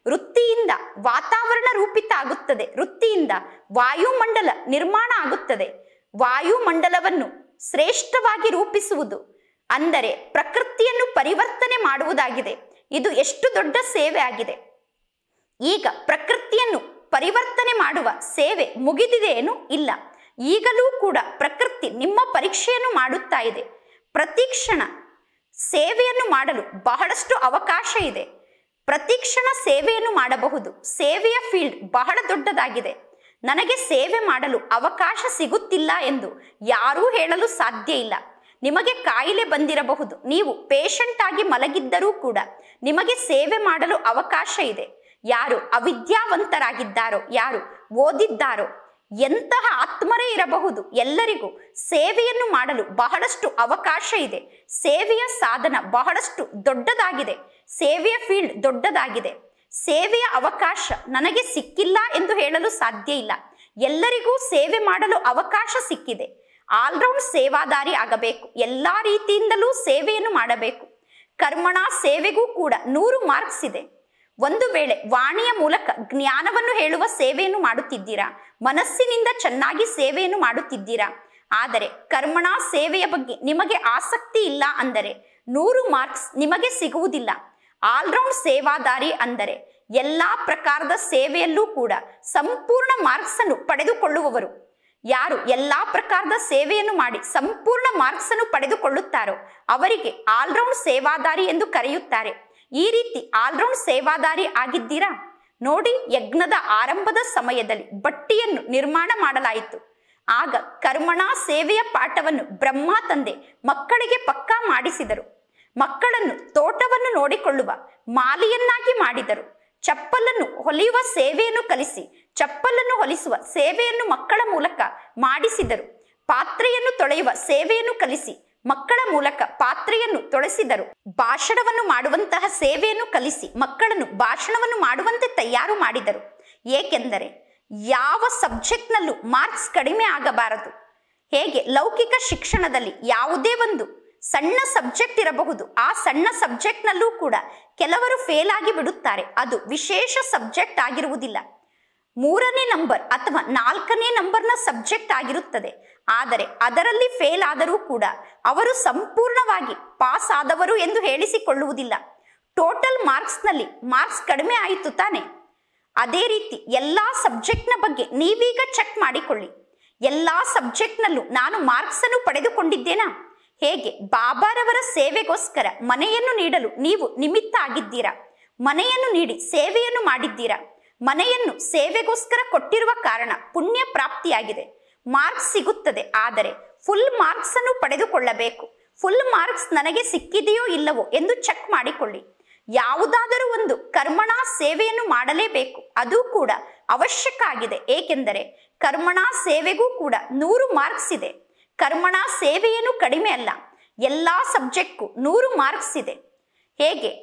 ವೃತ್ತಿಯಿಂದ ವಾತಾವರಣ ರೂಪಿತ ಆಗುತ್ತದೆ ವೃತ್ತಿಯಿಂದ ವಾಯುಮಂಡಲ ನಿರ್ಮಾಣ ಆಗುತ್ತದೆ ವಾಯುಮಂಡಲವನ್ನು ಶ್ರೇಷ್ಠವಾಗಿ ರೂಪಿಸುವುದು ಅಂದರೆ ಪ್ರಕೃತಿಯನ್ನು ಪರಿವರ್ತನೆ ಮಾಡುವುದಾಗಿದೆ ಇದು ಎಷ್ಟು ದೊಡ್ಡ ಸೇವೆ ಆಗಿದೆ ಈಗ ಪ್ರಕೃತಿಯನ್ನು ಪರಿವರ್ತನೆ ಮಾಡುವ ಸೇವೆ ಮುಗಿದಿದೆಯೇನು ಇಲ್ಲ ಈಗಲೂ ಕೂಡ ಪ್ರಕೃತಿ ನಿಮ್ಮ ಪರೀಕ್ಷೆಯನ್ನು ಮಾಡುತ್ತಾ ಇದೆ ಪ್ರತಿ ಕ್ಷಣ ಸೇವೆಯನ್ನು ಮಾಡಲು ಬಹಳಷ್ಟು ಅವಕಾಶ ಇದೆ ಪ್ರತಿ ಕ್ಷಣ ಸೇವೆಯನ್ನು ಮಾಡಬಹುದು ಸೇವೆಯ ಫೀಲ್ಡ್ ಬಹಳ ದೊಡ್ಡದಾಗಿದೆ ನನಗೆ ಸೇವೆ ಮಾಡಲು ಅವಕಾಶ ಸಿಗುತ್ತಿಲ್ಲ ಎಂದು ಯಾರೂ ಹೇಳಲು ಸಾಧ್ಯ ಇಲ್ಲ ನಿಮಗೆ ಕಾಯಿಲೆ ಬಂದಿರಬಹುದು ನೀವು ಪೇಷಂಟ್ ಆಗಿ ಮಲಗಿದ್ದರೂ ಕೂಡ ನಿಮಗೆ ಸೇವೆ ಮಾಡಲು ಅವಕಾಶ ಇದೆ ಯಾರು ಅವಿದ್ಯಾವಂತರಾಗಿದ್ದಾರೋ ಯಾರು ಓದಿದ್ದಾರೋ ಎಂತಹ ಆತ್ಮರೇ ಇರಬಹುದು ಎಲ್ಲರಿಗೂ ಸೇವೆಯನ್ನು ಮಾಡಲು ಬಹಳಷ್ಟು ಅವಕಾಶ ಇದೆ ಸೇವೆಯ ಸಾಧನ ಬಹಳಷ್ಟು ದೊಡ್ಡದಾಗಿದೆ ಸೇವೆಯ ಫೀಲ್ಡ್ ದೊಡ್ಡದಾಗಿದೆ ಸೇವೆಯ ಅವಕಾಶ ನನಗೆ ಸಿಕ್ಕಿಲ್ಲ ಎಂದು ಹೇಳಲು ಸಾಧ್ಯ ಇಲ್ಲ ಎಲ್ಲರಿಗೂ ಸೇವೆ ಮಾಡಲು ಅವಕಾಶ ಸಿಕ್ಕಿದೆ ಆಲ್ರೌಂಡ್ ಸೇವಾದಾರಿ ಆಗಬೇಕು ಎಲ್ಲಾ ರೀತಿಯಿಂದಲೂ ಸೇವೆಯನ್ನು ಮಾಡಬೇಕು ಕರ್ಮಣ ಸೇವೆಗೂ ಕೂಡ ನೂರು ಮಾರ್ಕ್ಸ್ ಇದೆ ಒಂದು ವೇಳೆ ವಾಣಿಯ ಮೂಲಕ ಜ್ಞಾನವನ್ನು ಹೇಳುವ ಸೇವೆಯನ್ನು ಮಾಡುತ್ತಿದ್ದೀರಾ ಮನಸ್ಸಿನಿಂದ ಚೆನ್ನಾಗಿ ಸೇವೆಯನ್ನು ಮಾಡುತ್ತಿದ್ದೀರಾ ಆದರೆ ಕರ್ಮಣ ಸೇವೆಯ ಬಗ್ಗೆ ನಿಮಗೆ ಆಸಕ್ತಿ ಇಲ್ಲ ಅಂದರೆ ನೂರು ಮಾರ್ಕ್ಸ್ ನಿಮಗೆ ಸಿಗುವುದಿಲ್ಲ ಆಲ್ರೌಂಡ್ ಸೇವಾದಾರಿ ಅಂದರೆ ಎಲ್ಲಾ ಪ್ರಕಾರದ ಸೇವೆಯಲ್ಲೂ ಕೂಡ ಸಂಪೂರ್ಣ ಮಾರ್ಕ್ಸ್ ಅನ್ನು ಪಡೆದುಕೊಳ್ಳುವವರು ಯಾರು ಎಲ್ಲಾ ಪ್ರಕಾರದ ಸೇವೆಯನ್ನು ಮಾಡಿ ಸಂಪೂರ್ಣ ಮಾರ್ಕ್ಸ್ ಅನ್ನು ಪಡೆದುಕೊಳ್ಳುತ್ತಾರೋ ಅವರಿಗೆ ಆಲ್ರೌಂಡ್ ಸೇವಾದಾರಿ ಎಂದು ಕರೆಯುತ್ತಾರೆ ಈ ರೀತಿ ಆಲ್ರೌಂಡ್ ಸೇವಾದಾರಿ ಆಗಿದ್ದೀರಾ ನೋಡಿ ಯಜ್ಞದ ಆರಂಭದ ಸಮಯದಲ್ಲಿ ಬಟ್ಟಿಯನ್ನು ನಿರ್ಮಾಣ ಮಾಡಲಾಯಿತು ಆಗ ಕರ್ಮಣ ಸೇವೆಯ ಪಾಠವನ್ನು ಬ್ರಹ್ಮ ತಂದೆ ಮಕ್ಕಳಿಗೆ ಪಕ್ಕಾ ಮಾಡಿಸಿದರು ಮಕ್ಕಳನ್ನು ತೋಟವನ್ನು ನೋಡಿಕೊಳ್ಳುವ ಮಾಲಿಯನ್ನಾಗಿ ಮಾಡಿದರು ಚಪ್ಪಲನ್ನು ಹೊಲಿಯುವ ಸೇವೆಯನ್ನು ಕಲಿಸಿ ಚಪ್ಪಲನ್ನು ಹೊಲಿಸುವ ಸೇವೆಯನ್ನು ಮಕ್ಕಳ ಮೂಲಕ ಮಾಡಿಸಿದರು ಪಾತ್ರೆಯನ್ನು ತೊಳೆಯುವ ಸೇವೆಯನ್ನು ಕಲಿಸಿ ಮಕ್ಕಳ ಮೂಲಕ ಪಾತ್ರೆಯನ್ನು ತೊಳೆಸಿದರು ಭಾಷಣವನ್ನು ಮಾಡುವಂತಹ ಸೇವೆಯನ್ನು ಕಲಿಸಿ ಮಕ್ಕಳನ್ನು ಭಾಷಣವನ್ನು ಮಾಡುವಂತೆ ತಯಾರು ಮಾಡಿದರು ಏಕೆಂದರೆ ಯಾವ ಸಬ್ಜೆಕ್ಟ್ನಲ್ಲೂ ಮಾರ್ಕ್ಸ್ ಕಡಿಮೆ ಆಗಬಾರದು ಹೇಗೆ ಲೌಕಿಕ ಶಿಕ್ಷಣದಲ್ಲಿ ಯಾವುದೇ ಒಂದು ಸಣ್ಣ ಸಬ್ಜೆಕ್ಟ್ ಇರಬಹುದು ಆ ಸಣ್ಣ ಸಬ್ಜೆಕ್ಟ್ನಲ್ಲೂ ಕೂಡ ಕೆಲವರು ಫೇಲ್ ಆಗಿ ಬಿಡುತ್ತಾರೆ ಅದು ವಿಶೇಷ ಸಬ್ಜೆಕ್ಟ್ ಆಗಿರುವುದಿಲ್ಲ ಮೂರನೇ ನಂಬರ್ ಅಥವಾ ನಾಲ್ಕನೇ ನಂಬರ್ನ ಸಬ್ಜೆಕ್ಟ್ ಆಗಿರುತ್ತದೆ ಆದರೆ ಅದರಲ್ಲಿ ಫೇಲ್ ಆದರೂ ಕೂಡ ಅವರು ಸಂಪೂರ್ಣವಾಗಿ ಪಾಸ್ ಆದವರು ಎಂದು ಹೇಳಿಸಿಕೊಳ್ಳುವುದಿಲ್ಲ ಟೋಟಲ್ ಮಾರ್ಕ್ಸ್ನಲ್ಲಿ ಮಾರ್ಕ್ಸ್ ಕಡಿಮೆ ಆಯಿತು ತಾನೆ ಅದೇ ರೀತಿ ಎಲ್ಲಾ ಸಬ್ಜೆಕ್ಟ್ನ ಬಗ್ಗೆ ನೀವೀಗ ಚೆಕ್ ಮಾಡಿಕೊಳ್ಳಿ ಎಲ್ಲಾ ಸಬ್ಜೆಕ್ಟ್ನಲ್ಲೂ ನಾನು ಮಾರ್ಕ್ಸ್ ಅನ್ನು ಪಡೆದುಕೊಂಡಿದ್ದೇನಾ ಹೇಗೆ ಬಾಬಾರವರ ಸೇವೆಗೋಸ್ಕರ ಮನೆಯನ್ನು ನೀಡಲು ನೀವು ನಿಮಿತ್ತ ಆಗಿದ್ದೀರಾ ಮನೆಯನ್ನು ನೀಡಿ ಸೇವೆಯನ್ನು ಮಾಡಿದ್ದೀರಾ ಮನೆಯನ್ನು ಸೇವೆಗೋಸ್ಕರ ಕೊಟ್ಟಿರುವ ಕಾರಣ ಪುಣ್ಯ ಪ್ರಾಪ್ತಿಯಾಗಿದೆ ಮಾರ್ಕ್ಸ್ ಸಿಗುತ್ತದೆ ಆದರೆ ಫುಲ್ ಮಾರ್ಕ್ಸ್ ಅನ್ನು ಪಡೆದುಕೊಳ್ಳಬೇಕು ಫುಲ್ ಮಾರ್ಕ್ಸ್ ನನಗೆ ಸಿಕ್ಕಿದೆಯೋ ಇಲ್ಲವೋ ಎಂದು ಚೆಕ್ ಮಾಡಿಕೊಳ್ಳಿ ಯಾವುದಾದರೂ ಒಂದು ಕರ್ಮಣ ಸೇವೆಯನ್ನು ಮಾಡಲೇಬೇಕು ಅದು ಕೂಡ ಅವಶ್ಯಕ ಆಗಿದೆ ಏಕೆಂದರೆ ಕರ್ಮಣ ಸೇವೆಗೂ ಕೂಡ ನೂರು ಮಾರ್ಕ್ಸ್ ಇದೆ ಕರ್ಮಣ ಸೇವೆಯೇನು ಕಡಿಮೆ ಅಲ್ಲ ಎಲ್ಲಾ ಸಬ್ಜೆಕ್ಟ್ಗೂ ನೂರು ಮಾರ್ಕ್ಸ್ ಇದೆ ಹೇಗೆ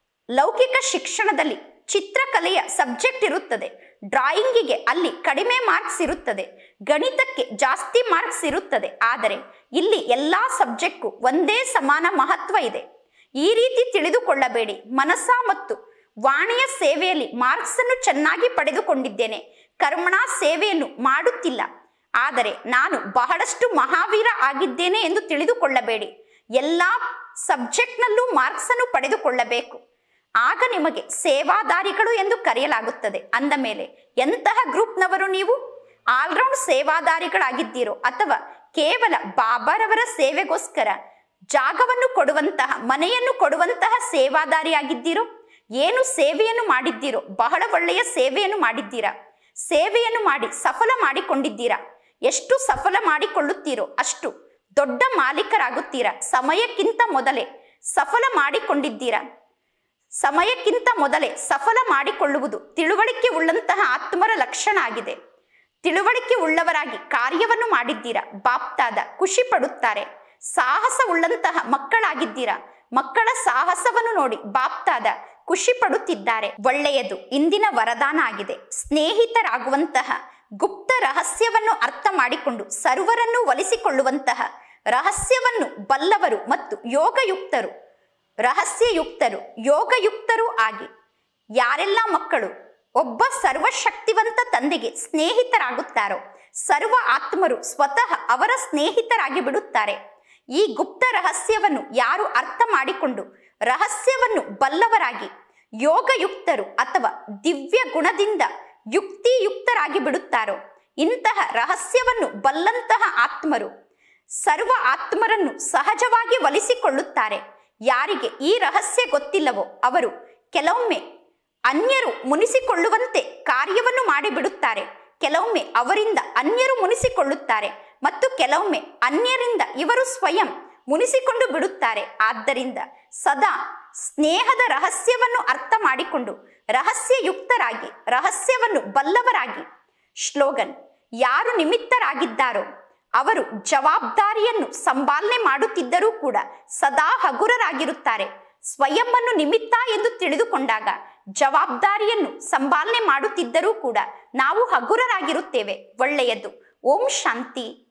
ಲೌಕಿಕ ಶಿಕ್ಷಣದಲ್ಲಿ ಚಿತ್ರಕಲೆಯ ಸಬ್ಜೆಕ್ಟ್ ಇರುತ್ತದೆ ಡ್ರಾಯಿಂಗಿಗೆ ಅಲ್ಲಿ ಕಡಿಮೆ ಮಾರ್ಕ್ಸ್ ಇರುತ್ತದೆ ಗಣಿತಕ್ಕೆ ಜಾಸ್ತಿ ಮಾರ್ಕ್ಸ್ ಇರುತ್ತದೆ ಆದರೆ ಇಲ್ಲಿ ಎಲ್ಲಾ ಸಬ್ಜೆಕ್ಟ್ಗೂ ಒಂದೇ ಸಮಾನ ಮಹತ್ವ ಇದೆ ಈ ರೀತಿ ತಿಳಿದುಕೊಳ್ಳಬೇಡಿ ಮನಸ ಮತ್ತು ವಾಣಿಯ ಸೇವೆಯಲ್ಲಿ ಮಾರ್ಕ್ಸ್ ಅನ್ನು ಚೆನ್ನಾಗಿ ಪಡೆದುಕೊಂಡಿದ್ದೇನೆ ಕರ್ಮಣ ಸೇವೆಯನ್ನು ಮಾಡುತ್ತಿಲ್ಲ ಆದರೆ ನಾನು ಬಹಳಷ್ಟು ಮಹಾವೀರ ಆಗಿದ್ದೇನೆ ಎಂದು ತಿಳಿದುಕೊಳ್ಳಬೇಡಿ ಎಲ್ಲಾ ಸಬ್ಜೆಕ್ಟ್ನಲ್ಲೂ ಮಾರ್ಕ್ಸ್ ಅನ್ನು ಪಡೆದುಕೊಳ್ಳಬೇಕು ಆಗ ನಿಮಗೆ ಸೇವಾದಾರಿಗಳು ಎಂದು ಕರೆಯಲಾಗುತ್ತದೆ ಅಂದ ಮೇಲೆ ಎಂತಹ ಗ್ರೂಪ್ನವರು ನೀವು ಆಲ್ರೌಂಡ್ ಸೇವಾದಾರಿಗಳಾಗಿದ್ದೀರೋ ಅಥವಾ ಕೇವಲ ಬಾಬಾರವರ ಸೇವೆಗೋಸ್ಕರ ಜಾಗವನ್ನು ಕೊಡುವಂತಹ ಮನೆಯನ್ನು ಕೊಡುವಂತಹ ಸೇವಾದಾರಿಯಾಗಿದ್ದೀರೋ ಏನು ಸೇವೆಯನ್ನು ಮಾಡಿದ್ದೀರೋ ಬಹಳ ಒಳ್ಳೆಯ ಸೇವೆಯನ್ನು ಮಾಡಿದ್ದೀರಾ ಸೇವೆಯನ್ನು ಮಾಡಿ ಸಫಲ ಮಾಡಿಕೊಂಡಿದ್ದೀರಾ ಎಷ್ಟು ಸಫಲ ಮಾಡಿಕೊಳ್ಳುತ್ತೀರೋ ಅಷ್ಟು ದೊಡ್ಡ ಮಾಲೀಕರಾಗುತ್ತೀರಾ ಸಮಯಕ್ಕಿಂತ ಮೊದಲೇ ಸಫಲ ಮಾಡಿಕೊಂಡಿದ್ದೀರಾ ಸಮಯಕ್ಕಿಂತ ಮೊದಲೇ ಸಫಲ ಮಾಡಿಕೊಳ್ಳುವುದು ತಿಳುವಳಿಕೆ ಉಳ್ಳಂತಹ ಆತ್ಮರ ಲಕ್ಷಣ ಆಗಿದೆ ತಿಳುವಳಿಕೆ ಉಳ್ಳವರಾಗಿ ಕಾರ್ಯವನ್ನು ಮಾಡಿದ್ದೀರಾ ಬಾಪ್ತಾದ ಖುಷಿ ಪಡುತ್ತಾರೆ ಸಾಹಸ ಉಳ್ಳಂತಹ ಮಕ್ಕಳಾಗಿದ್ದೀರಾ ಮಕ್ಕಳ ಸಾಹಸವನ್ನು ನೋಡಿ ಬಾಪ್ತಾದ ಖುಷಿ ಪಡುತ್ತಿದ್ದಾರೆ ಒಳ್ಳೆಯದು ಇಂದಿನ ವರದಾನ ಆಗಿದೆ ಸ್ನೇಹಿತರಾಗುವಂತಹ ಗುಪ್ತ ರಹಸ್ಯವನ್ನು ಅರ್ಥ ಮಾಡಿಕೊಂಡು ಸರ್ವರನ್ನು ಒಲಿಸಿಕೊಳ್ಳುವಂತಹ ರಹಸ್ಯವನ್ನು ಬಲ್ಲವರು ಮತ್ತು ಯೋಗಯುಕ್ತರು ರಹಸ್ಯಯುಕ್ತರು ಯೋಗಯುಕ್ತರೂ ಆಗಿ ಯಾರೆಲ್ಲ ಮಕ್ಕಳು ಒಬ್ಬ ಸರ್ವಶಕ್ತಿವಂತ ತಂದೆಗೆ ಸ್ನೇಹಿತರಾಗುತ್ತಾರೋ ಸರ್ವ ಆತ್ಮರು ಸ್ವತಃ ಅವರ ಸ್ನೇಹಿತರಾಗಿ ಬಿಡುತ್ತಾರೆ ಈ ಗುಪ್ತ ರಹಸ್ಯವನ್ನು ಯಾರು ಅರ್ಥ ಮಾಡಿಕೊಂಡು ರಹಸ್ಯವನ್ನು ಬಲ್ಲವರಾಗಿ ಯೋಗಯುಕ್ತರು ಅಥವಾ ದಿವ್ಯ ಗುಣದಿಂದ ಯುಕ್ತಿಯುಕ್ತರಾಗಿ ಬಿಡುತ್ತಾರೋ ಇಂತಹ ರಹಸ್ಯವನ್ನು ಬಲ್ಲಂತಹ ಆತ್ಮರು ಸರ್ವ ಆತ್ಮರನ್ನು ಸಹಜವಾಗಿ ಒಲಿಸಿಕೊಳ್ಳುತ್ತಾರೆ ಯಾರಿಗೆ ಈ ರಹಸ್ಯ ಗೊತ್ತಿಲ್ಲವೋ ಅವರು ಕೆಲವೊಮ್ಮೆ ಅನ್ಯರು ಮುನಿಸಿಕೊಳ್ಳುವಂತೆ ಕಾರ್ಯವನ್ನು ಮಾಡಿಬಿಡುತ್ತಾರೆ ಕೆಲವೊಮ್ಮೆ ಅವರಿಂದ ಅನ್ಯರು ಮುನಿಸಿಕೊಳ್ಳುತ್ತಾರೆ ಮತ್ತು ಕೆಲವೊಮ್ಮೆ ಅನ್ಯರಿಂದ ಇವರು ಸ್ವಯಂ ಮುನಿಸಿಕೊಂಡು ಬಿಡುತ್ತಾರೆ ಆದ್ದರಿಂದ ಸದಾ ಸ್ನೇಹದ ರಹಸ್ಯವನ್ನು ಅರ್ಥ ಮಾಡಿಕೊಂಡು ರಹಸ್ಯಯುಕ್ತರಾಗಿ ರಹಸ್ಯವನ್ನು ಬಲ್ಲವರಾಗಿ ಶ್ಲೋಗನ್ ಯಾರು ನಿಮಿತ್ತರಾಗಿದ್ದಾರೋ ಅವರು ಜವಾಬ್ದಾರಿಯನ್ನು ಸಂಪಾಲನೆ ಮಾಡುತ್ತಿದ್ದರೂ ಕೂಡ ಸದಾ ಹಗುರರಾಗಿರುತ್ತಾರೆ ಸ್ವಯಂವನ್ನು ನಿಮಿತ್ತ ಎಂದು ತಿಳಿದುಕೊಂಡಾಗ ಜವಾಬ್ದಾರಿಯನ್ನು ಸಂಪಾಲನೆ ಮಾಡುತ್ತಿದ್ದರೂ ಕೂಡ ನಾವು ಹಗುರರಾಗಿರುತ್ತೇವೆ ಒಳ್ಳೆಯದು ಓಂ ಶಾಂತಿ